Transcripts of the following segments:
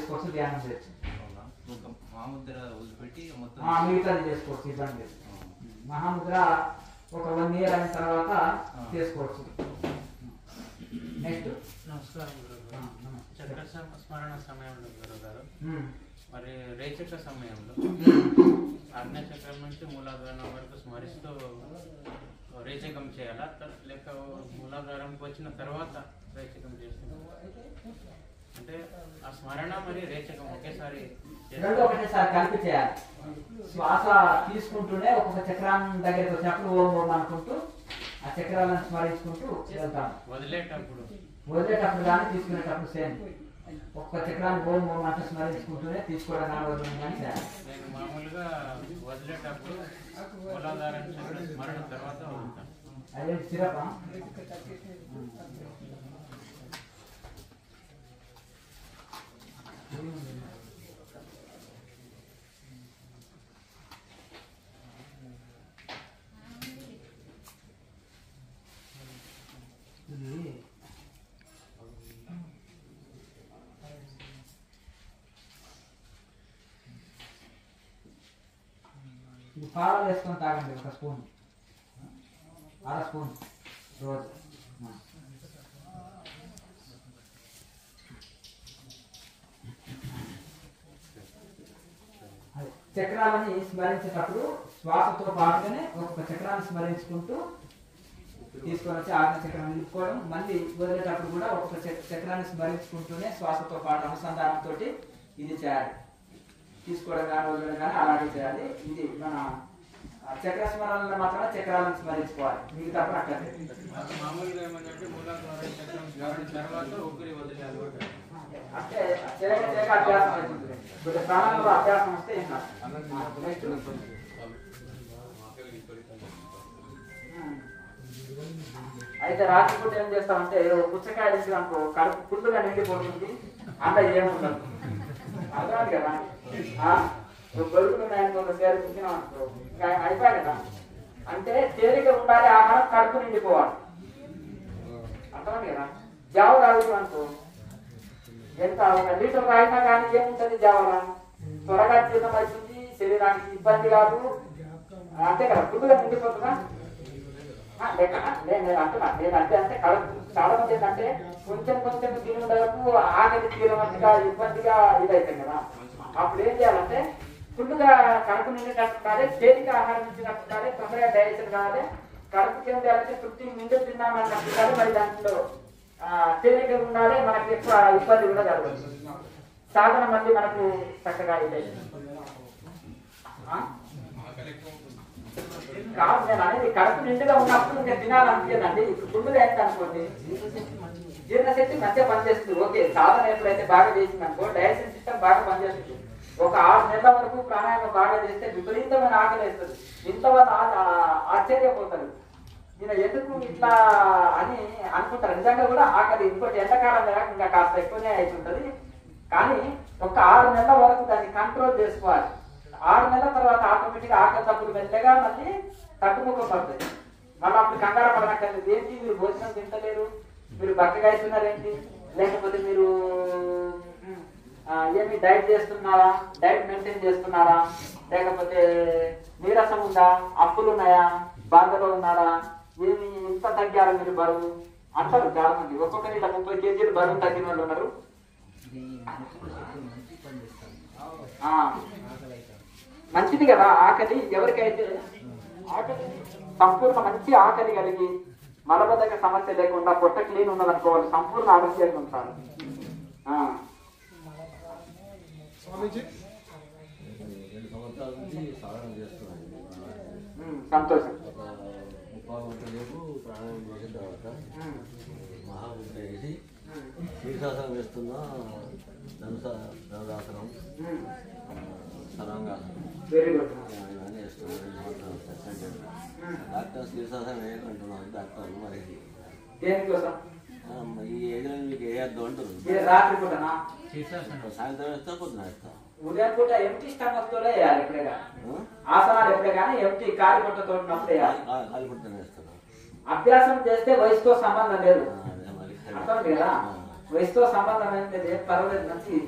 చేసుకోవచ్చు ధ్యానం చేయొచ్చు అవునా? ఒక మహాముద్ర వదిలిపెట్టి మొత్తం ఆ, మిగతాది చేసుకోవచ్చు ఇబ్బంది లేదు మహాముద్ర ఒక వన్ ఇయర్ అయిన తర్వాత చేసుకోవచ్చు నెక్స్ట్ నమస్కారం గురుగారు చక్ర సమ- స్మరణ సమయంలో గురుగారు మరి రేచక సమయంలో ఆజ్ఞా చక్రం నుంచి మూలాధారం వరకు స్మరిస్తూ రేచకం చేయాలా త- లేక మూలాధారంకి వచ్చిన తర్వాత రేచకం చేస్తున్నాం అంటే ఆ స్మరణ మరి రేచకం ఒకేసారి రెండు ఒకటేసారి కలిపి చేయాలి శ్వాస తీసుకుంటూనే ఒక్కొక్క చక్రాన్ని దగ్గరికి వచ్చినప్పుడు ఓం ఓం అనుకుంటూ ఆ చక్రాలను స్మరించుకుంటూ వెళ్తాం వదిలేటప్పుడు వదిలేటప్పుడు కానీ తీసుకునేటప్పుడు సేమ్ ఒక్కొక్క చక్రాన్ని ఓం ఓం అంటూ స్మరించుకుంటూనే తీసుకోవడం కానీ వదలడం కానీ చేయాలి నేను మామూలుగా వదిలేటప్పుడు మూలాధారం చక్ర స్మరణ తర్వాత వదులుతాను అదే సిరప్ ఇది పాలు వేసుకొని తాగండి ఒక స్పూన్ అర స్పూన్ రోజు ఆ. అదే, చక్రాలని స్మరించేటప్పుడు శ్వాసతో పాటుగానే ఒక్కొక్క చక్రాన్ని స్మరించుకుంటూ తీసుకొని వచ్చి ఆజ్ఞ చక్రం నిలుపుకోవడం మళ్ళీ వదిలేటప్పుడు కూడా ఒక్కొక్క చక్- చక్రాన్ని స్మరించుకుంటూనే శ్వాసతో పాటు అనుసంధానంతో ఇది చేయాలి తీసుకోవడం కానీ వదలడం కానీ అలాగే చేయాలి ఇది మన ఆ, చక్ర స్మరణలో మాత్రమే చక్రాలను స్మరించుకోవాలి మిగతా అట్లా నాకు మామూలుగా ఏమంటే మూలాధారం చక్రం స్మరణ తర్వాత ఊపిరి వదిలేయాలి అంటే చేయక చేయక అభ్యాసం అవుతుంది ఇప్పుడు ప్రాణంలో అభ్యాసం వస్తే ఏం కాదు. నెక్స్ట్. ఉమ్. అయితే రాత్రిపూట ఏం చేస్తామంటే ఓ పుచ్చకాయ తీసుకుని అనుకో కడుపు ఫుల్గా నిండిపోతుంది అంత ఏముండదు అర్థం కదా ఆ? ఓ బరువులు ఉన్నాయనుకో ఒక సేరు తిన్నాం అనుకో ఇంకా అయిపోయాయి కదా అంటే తేలిక ఉండాలి ఆహారం కడుపు నిండిపోవాలి అర్థమైంది కదా జావ తాగుతాం అనుకో ఎంత ఒక లీటర్ తాగినా కానీ ఏముంటది జావరా త్వరగా జీర్ణం అవుతుంది శరీరానికి ఇబ్బంది కాదు అంతే కదా ఫుల్గా నిండిపోతుందా ఆ, లేక నేను నేను అంటున్నా నేను అంటే అంటే కడుపు చాలా మంది ఏంటంటే కొంచెం కొంచెం తినడానికి ఆకలి తీరమంతగా ఇబ్బందిగా ఇదైతుంది కదా అప్పుడు ఏం చేయాలంటే ఫుల్గా కడుపు నిండినట్టు ఉండాలి తేలిక ఆహారం ఇచ్చినట్టు ఉండాలి తొందరగా డైజెషన్ కావాలి కడుపుకి ఏం చేయాలంటే తృప్తి నిండు తిన్నామన్నట్టు ఉండాలి మరి దాంట్లో ఆ, తేలికగా ఉండాలి మనకి ఎక్కువ ఇబ్బంది కూడా జరగదు సాధన మళ్ళీ మనకు చక్కగా ఇదైతుంది ఆ? కాదు నేను అనేది కడుపు నిండుగా ఉన్నప్పుడు ఇంకా తినాలనిపించదండి ఇప్పుడు ఫుల్గా ఎంత అనుకోండి జీర్ణశక్తి మంచిగా పనిచేస్తుంది ఓకే సాధన ఎప్పుడైతే బాగా చేసింది అనుకో డైజెషన్ సిస్టమ్ బాగా పనిచేస్తుంది ఒక ఆరు నెలల వరకు ప్రాణాయామం బాగా చేస్తే విపరీతమైన ఆకలి వేస్తుంది ఇంతవరకు ఆశ్చర్యపోతారు ఈయన ఎందుకు ఇట్లా అని అనుకుంటారు నిజంగా కూడా ఆకలి ఇంకోటి ఎండాకాలం కదా ఇంకా కాస్త ఎక్కువనే అవుతుంటది కానీ ఒక ఆరు నెలల వరకు దాన్ని కంట్రోల్ చేసుకోవాలి ఆరు నెలల తర్వాత ఆటోమేటిక్ ఆకలి తప్పుడు మెల్లగా మళ్ళీ తగ్గుముఖం పడుతుంది మళ్ళీ అప్పుడు కంగారు పడనక్కర్లేదు ఏంటి మీరు భోజనం తింటలేరు మీరు బక్కగా అవుతున్నారేంటి లేకపోతే మీరు ఉమ్, ఆ, ఏమి డైట్ చేస్తున్నారా డైట్ మెయింటైన్ చేస్తున్నారా లేకపోతే నీరసం ఉందా అప్పులు ఉన్నాయా బాధలో ఉన్నారా ఏమి ఎంత తగ్గారా మీరు బరువు అంటారు చాలా మంది ఒక్కొక్కరి ఇట్లా ముప్పై కేజీలు బరువు తగ్గిన వాళ్ళు ఉన్నారు ఆ, మంచిది కదా ఆకలి ఎవరికైతే ఆకలి సంపూర్ణ మంచి ఆకలి కలిగి మలబద్ధక సమస్య లేకుండా పొట్ట క్లీన్ ఉన్నదనుకో వాళ్ళు సంపూర్ణ ఆరోగ్యంగా ఉంటారు ఆ, స్వామీజీ రెండు సంవత్సరాల నుంచి సాధన చేస్తున్నాను ఉమ్, సంతోషం ఒక ముప్పై గంట లేపు ప్రాణాయామం చేసిన తర్వాత ఉమ్, మహాముద్ర వేసి ఉమ్, శీర్షాసనం వేస్తున్నా ధనుస ధనురాసనం ఉమ్. సరంగాసనం వెరీ గుడ్ ఇవన్నీ వేస్తున్నాను రెండు సంవత్సరాలు సస్పెండ్ చేస్తున్నాను డాక్టర్ శీర్షాసనం వేయకుంటున్నాను డాక్టర్ మరి దేనికోసం ఆ, ఈ ఏజ్లో మీకు వేయద్దు అంటారు ఇది రాత్రి పూటనా శీర్షాసనం సాయంత్రం వేస్తా పొద్దున వేస్తా ఉదయం పూట ఎంటీ స్టమక్ తోనే వేయాలి ఎప్పుడే కానీ ఆ? ఆసనాలు ఎప్పుడే కానీ ఎంటీ కాలి పొట్టతో ఉన్నప్పుడు వేయాలి కాలి- కాలి పుట్టున వేస్తాను అభ్యాసం చేస్తే వయసుతో సంబంధం లేదు ఆ, అదే మరి అర్థం కదా వయసుతో సంబంధం ఏం లేదు ఏం పర్వాలేదు మంచి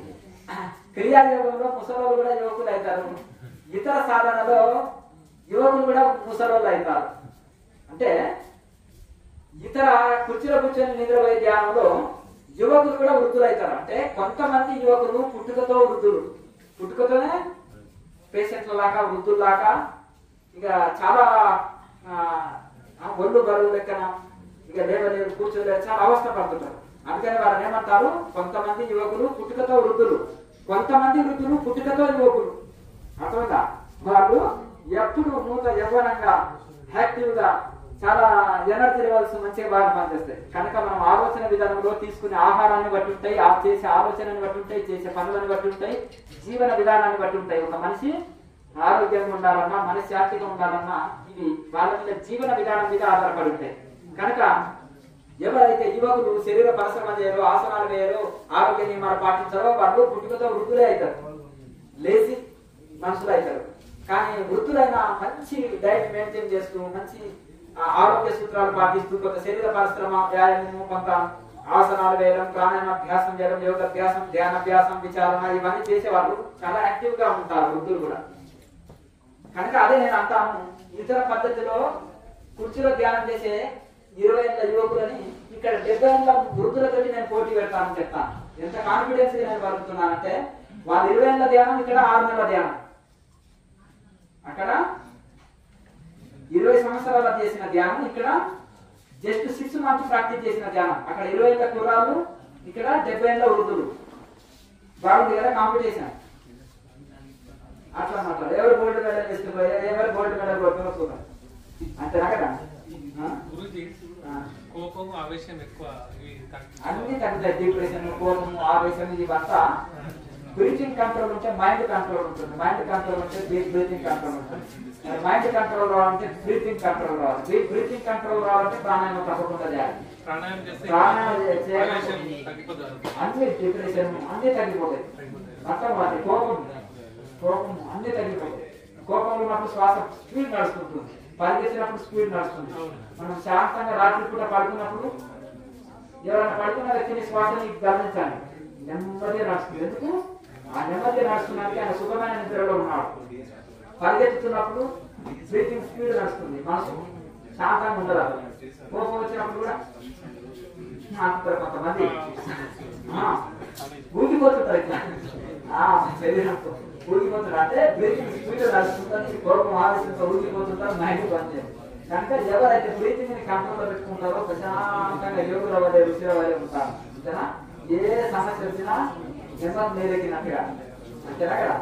క్రియాయోగంలో ముసలోళ్ళు కూడా యువకులు అవుతారు ఇతర సాధనలో యువకులు కూడా ముసలోళ్ళు అవుతారు అంటే ఇతర కుర్చీలో కూర్చొని నిద్రపోయే ధ్యానంలో యువకులు కూడా వృద్ధులు అవుతారు అంటే కొంతమంది యువకులు పుట్టుకతో వృద్ధులు పుట్టుకతోనే పేషెంట్ల లాగా వృద్ధుల్లాగా ఇక చాలా ఆ, ఆ, ఒళ్ళు బరువు లెక్కన ఇక లేవలేరు కూర్చోలేరు చాలా అవస్థ పడుతుంటారు అందుకని వాళ్ళని ఏమంటారు కొంతమంది యువకులు పుట్టుకతో వృద్ధులు కొంతమంది వృద్ధులు పుట్టుకతో యువకులు అర్థమైందా వాళ్ళు ఎప్పుడు నూత యవ్వనంగా యాక్టివ్ గా చాలా ఎనర్జీ లెవెల్స్ మంచిగా బాగా పనిచేస్తాయి కనుక మనం ఆలోచన విధానంలో తీసుకునే ఆహారాన్ని బట్టి ఉంటాయి ఆ చేసే ఆలోచనని బట్టి ఉంటాయి చేసే పనులను బట్టి ఉంటాయి జీవన విధానాన్ని బట్టి ఉంటాయి ఒక మనిషి ఆరోగ్యంగా ఉండాలన్నా మనిషి శాంతిగా ఉండాలన్నా ఇవి వాళ్ళ మీద జీవన విధానం మీద ఆధారపడి ఉంటాయి కనుక ఎవరైతే యువకులు శరీర పరిశ్రమ చేయరు ఆసనాలు వేయరు ఆరోగ్య నియమాలు పాటించారో వాళ్ళు పుట్టుకతో వృద్ధులే అవుతారు లేచి మనుషులు అవుతారు కానీ వృద్ధులైన మంచి డైట్ మెయింటైన్ చేస్తూ మంచి ఆ, ఆరోగ్య సూత్రాలు పాటిస్తూ కొంత శరీర పరిశ్రమ వ్యాయామము కొంత ఆసనాలు వేయడం ప్రాణాయామాభ్యాసం చేయడం యోగాభ్యాసం ధ్యానాభ్యాసం విచారణ ఇవన్నీ చేసేవాళ్ళు చాలా యాక్టివ్ గా ఉంటారు వృద్ధులు కూడా కనుక అదే నేను అంటాను ఇతర పద్ధతిలో కుర్చీలో ధ్యానం చేసే ఇరవై ఏళ్ళ యువకులని ఇక్కడ డెబ్బై ఏళ్ళ వృద్ధులతో నేను పోటీ పెడతానని చెప్తాను ఎంత కాన్ఫిడెన్స్ నేను పలుకుతున్నానంటే వాళ్ళు ఇరవై ఏళ్ళ ధ్యానం ఇక్కడ ఆరు నెలల ధ్యానం అక్కడ ఇరవై సంవత్సరాల చేసిన ధ్యానం ఇక్కడ జస్ట్ సిక్స్ మంత్స్ ప్రాక్టీస్ చేసిన ధ్యానం అక్కడ ఇరవై ఏళ్ళ కుర్రాలు ఇక్కడ డెబ్బై ఏళ్ళ వృద్ధులు బాగుంది కదా కాంపిటీషన్ అట్లా మాట్లాడు ఎవరు గోల్డ్ మెడల్ తీసుకుపోయారు ఎవరు గోల్డ్ మెడల్ కొట్టారో చూద్దాం అంతేనా కదా ఆ? గురుజీ ఆ. కోపం ఆవేశం ఎక్కువ ఇవి తగ్గి- అన్ని తగ్గుతాయి డిప్రెషన్ కోపం ఆవేశం ఇవంతా బ్రీతింగ్ కంట్రోల్ ఉంటే మైండ్ కంట్రోల్ ఉంటుంది మైండ్ కంట్రోల్ ఉంటే డీప్ బ్రీతింగ్ కంట్రోల్ ఉంటుంది మైండ్ కంట్రోల్ రావాలంటే బ్రీతింగ్ కంట్రోల్ రావాలి డీప్ బ్రీతింగ్ కంట్రోల్ రావాలంటే ప్రాణాయామం తప్పకుండా చేయాలి ప్రాణాయామం చేస్తే ప్రాణాయామం చేస్తే- ఆవేశం తగ్గిపోతుంది అన్ని డిప్రెషన్ అన్ని తగ్గిపోతాయి మొత్తం వాటి కోపం కోపం అన్ని తగ్గిపోతాయి కోపంలో ఉన్నప్పుడు శ్వాస స్పీడ్ నడుస్తుంటుంది పరిగెత్తినప్పుడు స్పీడ్ నడుస్తుంది మనం శాంతంగా రాత్రి పూట పడుకున్నప్పుడు ఎవరైనా పడుకున్న వ్యక్తిని శ్వాసని గమనించాలి నెమ్మదిగా నడుస్తుంది ఎందుకు ఆ నెమ్మదిగా నడుస్తున్నానికి ఆయన సుఖమైన నిద్రలో ఉన్నాడు పరిగెత్తుతున్నప్పుడు బ్రీతింగ్ స్పీడ్ నడుస్తుంది మనసు శాంతంగా ఉండదు కోపం వచ్చినప్పుడు కూడా అంటారు కొంతమంది ఆ, ఊగిపోతుంటారు ఇట్లా ఆ, శరీరంతో ఊగిపోతుంటారు అంటే బ్రీతింగ్ స్పీడ్ నడుస్తుందని కోపం ఆవేశంతో ఊగిపోతుంటారు మైండ్ పనిచేయదు కనుక ఎవరైతే బ్రీతింగ్ ని కంట్రోల్ లో పెట్టుకుంటారో ప్రశాంతంగా యోగుల వల్లే రుచిల వల్లే ఉంటారు అంతేనా ఏ సమస్య వచ్చినా నెమ్మది నీరెక్కినట్టుగా అంతేనా కదా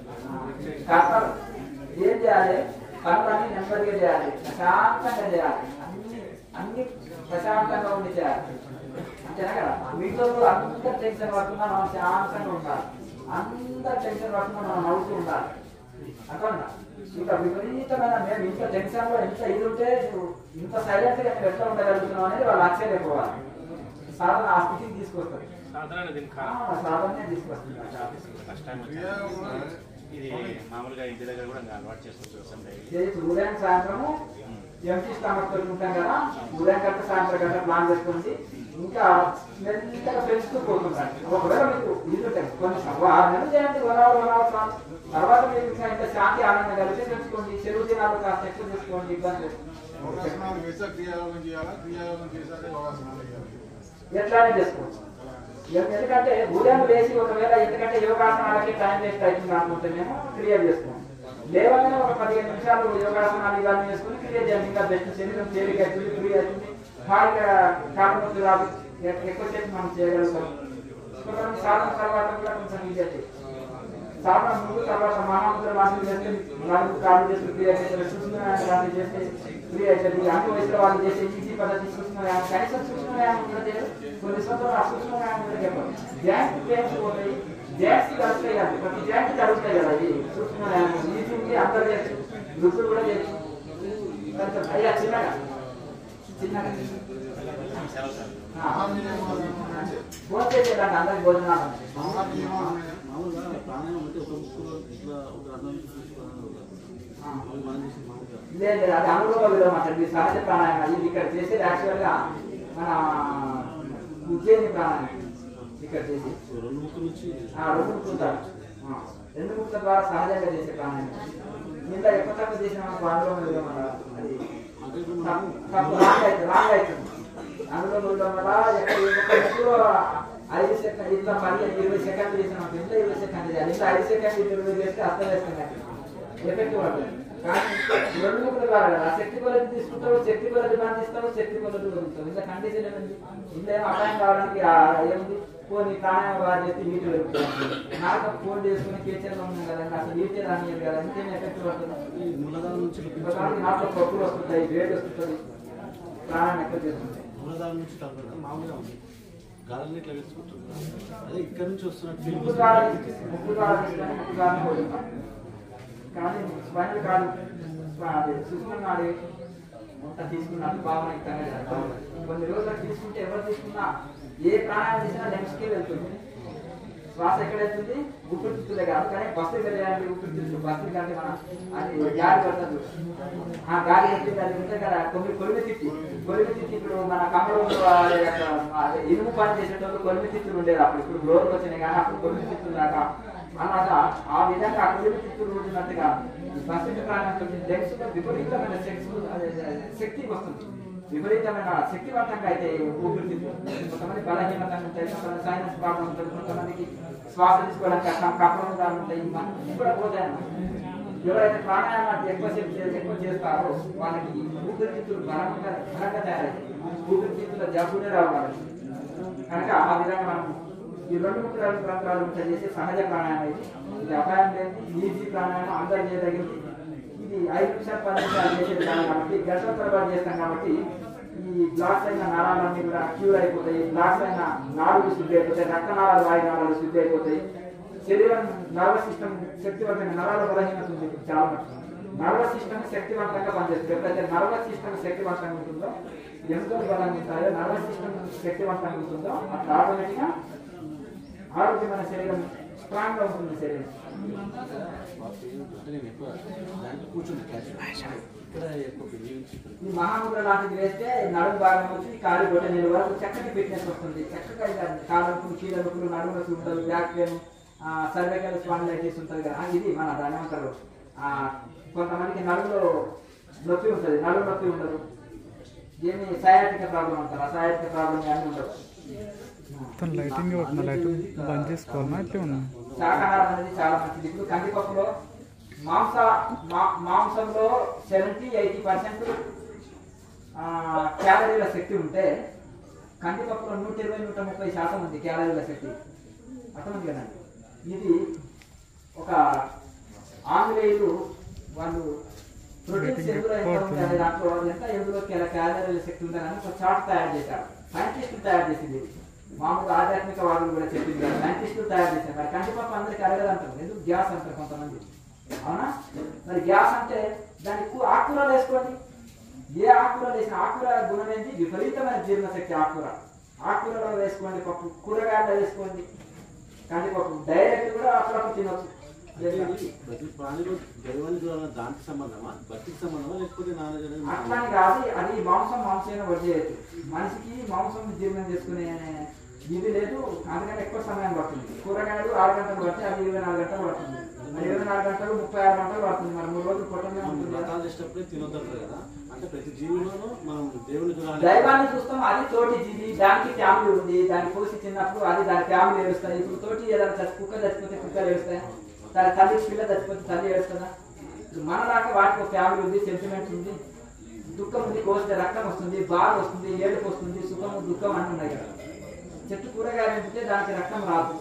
కాకపోతే ఏం చేయాలి పనులన్నీ నెమ్మదిగా చేయాలి ప్రశాంతంగా చేయాలి అన్ని అన్ని ప్రశాంతంగా ఉండి చేయాలి అంతేనా కదా మీతో అందరు టెన్షన్ పడుతున్నా మనం శాంతంగా ఉండాలి అందరు టెన్షన్ పడుతున్నా మనం నవ్వుతూ ఉండాలి అర్థమైందా ఇంకా విపరీతమైన మేము ఇంత టెన్షన్ లో ఎంత ఇది ఉంటే నువ్వు ఇంత సైలెంట్ గా మేము ఎట్లా ఉండగలుగుతున్నావు అనేది వాళ్ళు ఆశ్చర్యపోవాలి సాధన ఆ స్థితికి తీసుకొస్తారు సాధారణ దీనికి ఆ, కారణం సాధనే తీసుకొస్తుంది ఫస్ట్ టైం వచ్చాను. ఇది మామూలుగా ఇంటి దగ్గర కూడా ఇంకా అలవాటు చేసుకుంటాం డైలీ చేయొచ్చు ఉదయం సాయంత్రము ఎంటీ స్టమక్ తోటి ఉంటాం కదా ఉదయం గంట సాయంత్రం గంట ప్లాన్ చేసుకోండి ఇంకా మెల్లగా పెంచుతూ పోతుంటారు ఒకవేళ మీకు ఇది ఉంటాయి కొన్ని ఓ ఆరు నెలలు చేయండి వరాలు వరాలు చాలు. తర్వాత మీకు ఇంకా ఇంత శాంతి ఆనందం కలిసి పెంచుకోండి చెరువు దినాలు కాస్త ఎక్కువ తీసుకోండి ఇబ్బంది లేదు. యోగాసనాలు వేసా క్రియాయోగం చేయాలా క్రియాయోగం చేశాక యోగాసనాలు చేయాలి ఎట్లానే చేసుకోవచ్చు ఎం- ఎందుకంటే ఉదయం లేచి ఒకవేళ ఎందుకంటే యోగాసనాలకి టైం వేస్ట్ అవుతుంది అనుకుంటే మేము క్లియర్ చేసుకోండి లేవగానే ఒక పదిహేను నిమిషాలు యోగాసనాలు ఇవన్నీ చేసుకుని క్లియర్ చేయండి ఇంకా బెస్ట్ శరీరం తేలిక అవుతుంది ఫ్రీ అవుతుంది హాయిగా కారణం రాదు ఎక్- ఎక్కువసేపు మనం చేయగలుగుతాం కొంతమంది సాధన తర్వాత కూడా కొంచెం ఈజీ అవుతుంది సాధన ముందు తర్వాత మహాముద్ర లాంటివి చేస్తే నాలుగు కాళ్ళు చేసి ఫ్రీ అవుతుంది సూక్ష్మ లాంటివి చేస్తే ఫ్రీ అవుతుంది అన్ని వయసులో వాళ్ళు చేసే ఈజీ పద్ధతి సూక్ష్మ వ్యాయామం కనీసం సూక్ష్మ వ్యాయామం కూడా చేయరు కొన్ని సంవత్సరాలు ఆ సూక్ష్మ వ్యాయామం కూడా చెప్పారు జాయింట్ పెయిన్స్ పోతాయి జాయింట్స్ కలుస్తాయి కదా ప్రతి జాయింట్ కలుస్తాయి కదా ఈ సూక్ష్మ వ్యాయామం ఈజీ ఉంది అందరు చేయొచ్చు వృద్ధులు కూడా చేయొచ్చు కొంచెం అయ్యా చిన్నగా చిన్నగా సెలవు సార్ ఆ, మహానియమాసనం అంటే భోజనం చేసేటండి అందరికి భోజనాలు ఉన్నాయి. మహానియమాసనం మామూలుగా ప్రాణాయామం అంటే ఒక ముక్కులో ఇట్లా ఒక అర్థం చూసుకోవాలి మనం చేసిన మామూలుగా లేదు లేదు, అది అనుభవ విధానం అంటే మీ సహజ ప్రాణాయామం ఇది ఇక్కడ చేసేది యాక్చువల్ గా మన ఉజ్జయిని ప్రాణాయామం ఇక్కడ చేసి రెండు ముక్కల నుంచి ఆ, రెండు ముక్కలు ఆ, రెండు ముక్కల ద్వారా సహజంగా చేసే ప్రాణాయామం ఇంత ఎక్కువ తక్కువ చేసిన మనకు అందులో ఉండడం వల్ల అది అంటే ఇప్పుడు తప్పు మనం తప్పు రాంగ్ అవుతుంది రాంగ్ అవుతుంది అందులో ఉండడం వల్ల ఎక్కడ ఒక ముక్కులో ఐదు సెకండ్ ఇట్లా పదిహేను ఇరవై సెకండ్లు చేసిన ఇంత ఇరవై సెకండ్లు చేయాలి ఇంత ఐదు సెకండ్లు ఇరవై చేస్తే అర్థం వేస్తుంది ఎఫెక్టివ్ పడుతుంది కానీ రెండు ముక్కలు కాదు కదా శక్తి కొలది తీసుకుంటావు శక్తి కొలది బంధిస్తావు శక్తి కొలది వదులుతావు ఇంత కండిషన్ ఏముంది ఇంత ఏం అపాయం కావడానికి ఆ ఏముంది ఫోన్ ప్రాణాయామం బాగా చేస్తే వీటి పెరుగుతుంది నాకు ఫోన్ చేసుకుని కేచర్లో ఉన్నాం కదా అసలు వీటే రానియదు కదా ఇంకేం ఎఫెక్ట్ పడుతుంది ఈ మూలధారం నుంచి ఒకసారి నాట్లో పప్పులు వస్తుంటాయి వేడి వస్తుంటుంది ప్రాణాన్ని ఎక్కువ చేస్తుంటాయి మూలధారం నుంచి తగ్గడం మామూలుగా ఉంది గాలిని ఇట్లా వేసుకుంటున్నాం అదే ఇక్కడ నుంచి వస్తున్న ఫీల్ ముక్కు ద్వారా ముక్కు ద్వారా తీసుకొని ముక్కు ద్వారా పోతున్నాం కానీ స్పైనల్ కార్డు అదే సుష్మ నాడి మొత్తం తీసుకున్నట్టు భావన ఇక్కడనే జరుగుతుంది. కొన్ని రోజులు తీసుకుంటే ఎవరు తీసుకున్నా ఏ ప్రాణాయామం చేసినా లెన్స్కే వెళ్తుంది శ్వాస ఎక్కడ వెళ్తుంది ఊపిరితిత్తులే కాదు కానీ బస్సు చేయాలి ఊపిరితిత్తులు బస్సు కంటే మన అది గాలి పడుతుంది ఆ గాలి ఎత్తుంది అది ఉంటే కదా కొన్ని కొలిమి తిత్తి కొలిమి తిత్తి ఇప్పుడు మన కమలంలో అదే అక్కడ అదే ఇనుము పని చేసేటప్పుడు కొలిమి తిత్తులు ఉండేది అప్పుడు ఇప్పుడు గ్లోర్కి వచ్చినాయి కానీ అప్పుడు కొలిమి తిత్తులు దాకా అలాగా ఆ విధంగా ఆ కొలిమి తిత్తులు ఉంటున్నట్టుగా బస్సు ప్రాణంతో లెగ్స్ లో విపరీతమైన సెక్స్ అదే అదే శక్తి వస్తుంది విపరీతమైన శక్తివంతంగా అయితే ఊపిరితిత్తులు కొంతమంది బలహీనత ఉంటాయి కొంతమంది సైనస్ ప్రాబ్లం ఉంటుంది కొంతమందికి శ్వాస తీసుకోవడానికి అక్కడ కప్పడం ఉంటాయి ఇవన్నీ కూడా పోతాయి అన్నమాట. ఎవరైతే ప్రాణాయామాన్ని ఎక్కువసేపు చే- ఎక్కువ చేస్తారో వాళ్ళకి ఊపిరితిత్తులు బలంగా బలంగా తయారవుతాయి ఊపిరితిత్తుల జబ్బునే రావు వాళ్ళకి కనుక ఆ విధంగా మనం ఈ రెండు ముక్కలు గ్రంథాలు ఉంటాయి చేసే సహజ ప్రాణాయామం ఇది ఇది అపాయం లేదు ఈజీ ప్రాణాయామం అందరు చేయదగింది ఇది ఐదు నిమిషాలు పది నిమిషాలు చేసేది కాదు కాబట్టి గంటల తరబడి చేస్తాం కాబట్టి ఈ బ్లాక్స్ అయిన నరాలన్నీ కూడా క్యూర్ అయిపోతాయి బ్లాక్స్ అయిన నాడులు శుద్ధి అయిపోతాయి రక్తనాళాలు వాయు నాళాలు శుద్ధి అయిపోతాయి శరీరం నర్వస్ సిస్టమ్ శక్తివంతంగా నరాల బలహీనత ఉంది ఇప్పుడు చాలా మటుకు నర్వస్ సిస్టమ్ శక్తివంతంగా పనిచేస్తుంది ఎప్పుడైతే నర్వస్ సిస్టమ్ శక్తివంతంగా ఉంటుందో ఎంతో బలంగా ఉంటాయో నర్వస్ సిస్టమ్ శక్తివంతంగా ఉంటుందో అట్లా ఆటోమేటిక్గా ఆరోగ్యమైన శరీరం స్ట్రాంగ్ గా ఉంటుంది శరీరం అంటే నేను ఎక్కువ దాంట్లో కూర్చుంటే క్యాష్ ఇక్కడ ఎక్కువ జీవించి ఈ మహాముద్ర లాంటిది వేస్తే నడుము భాగం వచ్చి కాలు గొడ్డ నీళ్ళ వరకు చక్కటి ఫిట్నెస్ వస్తుంది చక్కగా ఇది కాలు నొప్పులు కీళ్ళ నొప్పులు నడుము నొప్పి ఉంటుంది బ్యాక్ పెయిన్ సర్వైకల్ స్పాండిలైటిస్ ఉంటుంది కదా ఇది మన దాని ఏమంటారు ఆ, కొంతమందికి నడుములో నొప్పి ఉంటుంది నడుము నొప్పి ఉండదు దీన్ని సయాటిక ప్రాబ్లం అంటారు ఆ సయాటిక ప్రాబ్లం అన్నీ ఉండదు మొత్తం లైటింగ్ పడుతుంది లైటింగ్ బంద్ చేసుకోవాలన్నా ఇట్లే ఉన్నా శాకాహారం అనేది చాలా మంచిది ఇప్పుడు కందిపప్పులో మాంస మా- మాంసంలో సెవెంటీ ఎయిటీ పర్సెంట్ క్యాలరీల శక్తి ఉంటే కందిపప్పులో నూట ఇరవై నూట ముప్పై శాతం ఉంది క్యాలరీల శక్తి అర్థమైంది కదండి ఇది ఒక ఆంగ్లేయులు వాళ్ళు ప్రోటీన్స్ ఎందులో ఎంత ఉంది అనే దాంట్లో ఎంత ఎందులో క్యాల- క్యాలరీల శక్తి ఉందని ఒక చార్ట్ తయారు చేశారు సైంటిస్టులు తయారు చేసింది ఇది. మామూలుగా ఆధ్యాత్మిక వాదులు కూడా చెప్పింది కదా సైంటిస్టులు తయారు చేశారు మరి కందిపప్పు అందరికి అరగదు అంటారు ఎందుకు గ్యాస్ అంటారు కొంతమంది అవునా మరి గ్యాస్ అంటే దానికి కూ- ఆకుకూరలు వేసుకోండి ఏ ఆకుకూర వేసిన ఆకుకూర గుణం ఏంటి విపరీతమైన జీర్ణశక్తి ఆకుకూర ఆకుకూరలో వేసుకోండి పప్పు కూరగాయల్లో వేసుకోండి కందిపప్పు డైరెక్ట్ కూడా అప్పుడప్పుడు తినొచ్చు ప్రతి ప్రతి ప్రాణిలో దైవాన్ని చూడాలన్న దానికి సంబంధమా భక్తికి సంబంధమా లేకపోతే నాన్న అట్లాని కాదు అది మాంసం మాంసమైన వడ్డేయదు మనిషికి మాంసం జీర్ణం చేసుకునే ఇది లేదు అందుకని ఎక్కువ సమయం పడుతుంది కూరగాయలు ఆరు గంటలు పడితే అది ఇరవై నాలుగు గంటలు పడుతుంది మరి ఇరవై నాలుగు గంటలు ముప్పై ఆరు గంటలు పడుతుంది మరి మూడు రోజులు పొట్టనే ఉంటుంది కదా. వ్రతాలు చేసేటప్పుడే తినొద్దంటారు కదా అంటే ప్రతి జీవిలోనూ మనం దేవుని చూడాలి దైవాన్ని చూస్తాం అది తోటి జీవి దానికి ఫ్యామిలీ ఉంది దాన్ని కోసి తిన్నప్పుడు అది దాని ఫ్యామిలీ ఏడుస్తాయి ఇప్పుడు తోటి ఏదైనా చచ్చి కుక్క చచ్చిపోతే కుక్కలు ఏడుస్తాయి దాని తల్లి పిల్ల చచ్చిపోతే తల్లి ఏడుస్తుందా ఇప్పుడు మనలాగా వాటికి ఒక ఫ్యామిలీ ఉంది సెంటిమెంట్ ఉంది దుఃఖం ఉంది కోస్తే రక్తం వస్తుంది బాధ వస్తుంది ఏడుపు వస్తుంది సుఖము దుఃఖం అన్నీ ఉన్నాయి కదా చెట్టు కూరగాయలు ఉంటే దానికి రక్తం రాదు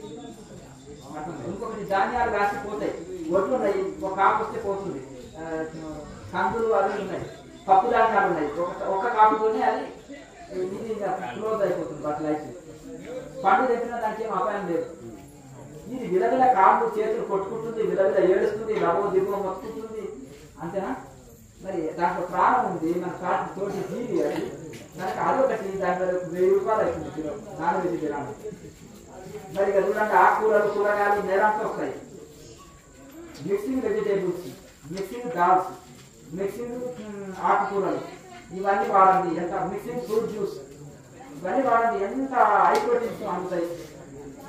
అట్లా. ఇంకొకటి ధాన్యాలు కాసి పోతాయి ఒడ్లు ఉన్నాయి ఒక కాపు వస్తే పోతుంది ఆ, కందులు అవి ఉన్నాయి పప్పు ధాన్యాలు ఉన్నాయి ఒక ఒక్క కాపుతోనే అది ఇది క్లోజ్ అయిపోతుంది బట్ లైఫ్ పండు తెప్పిన దానికి ఏం అపాయం లేదు ఇది విలవిల కాళ్ళు చేతులు కొట్టుకుంటుంది విలవిల ఏడుస్తుంది నవ్వు దిగువ మొత్తుకుంటుంది అంతేనా మరి దాంట్లో ప్రాణం ఉంది మన ప్రాణం తోటి జీవి అది దానికి అదొకటి దాని మీద వెయ్యి రూపాయలు అవుతుంది కిలో నాన్ వెజ్ తినాలి మరి ఇక చూడండి ఆకుకూరలు కూరగాయలు నేరంతా వస్తాయి mixing vegetables mixing dals mixing మ్, ఆకుకూరలు ఇవన్నీ వాడండి ఎంత మిక్సింగ్ ఫ్రూట్ జ్యూస్ ఇవన్నీ వాడండి ఎంత హై ప్రోటీన్స్ అందుతాయి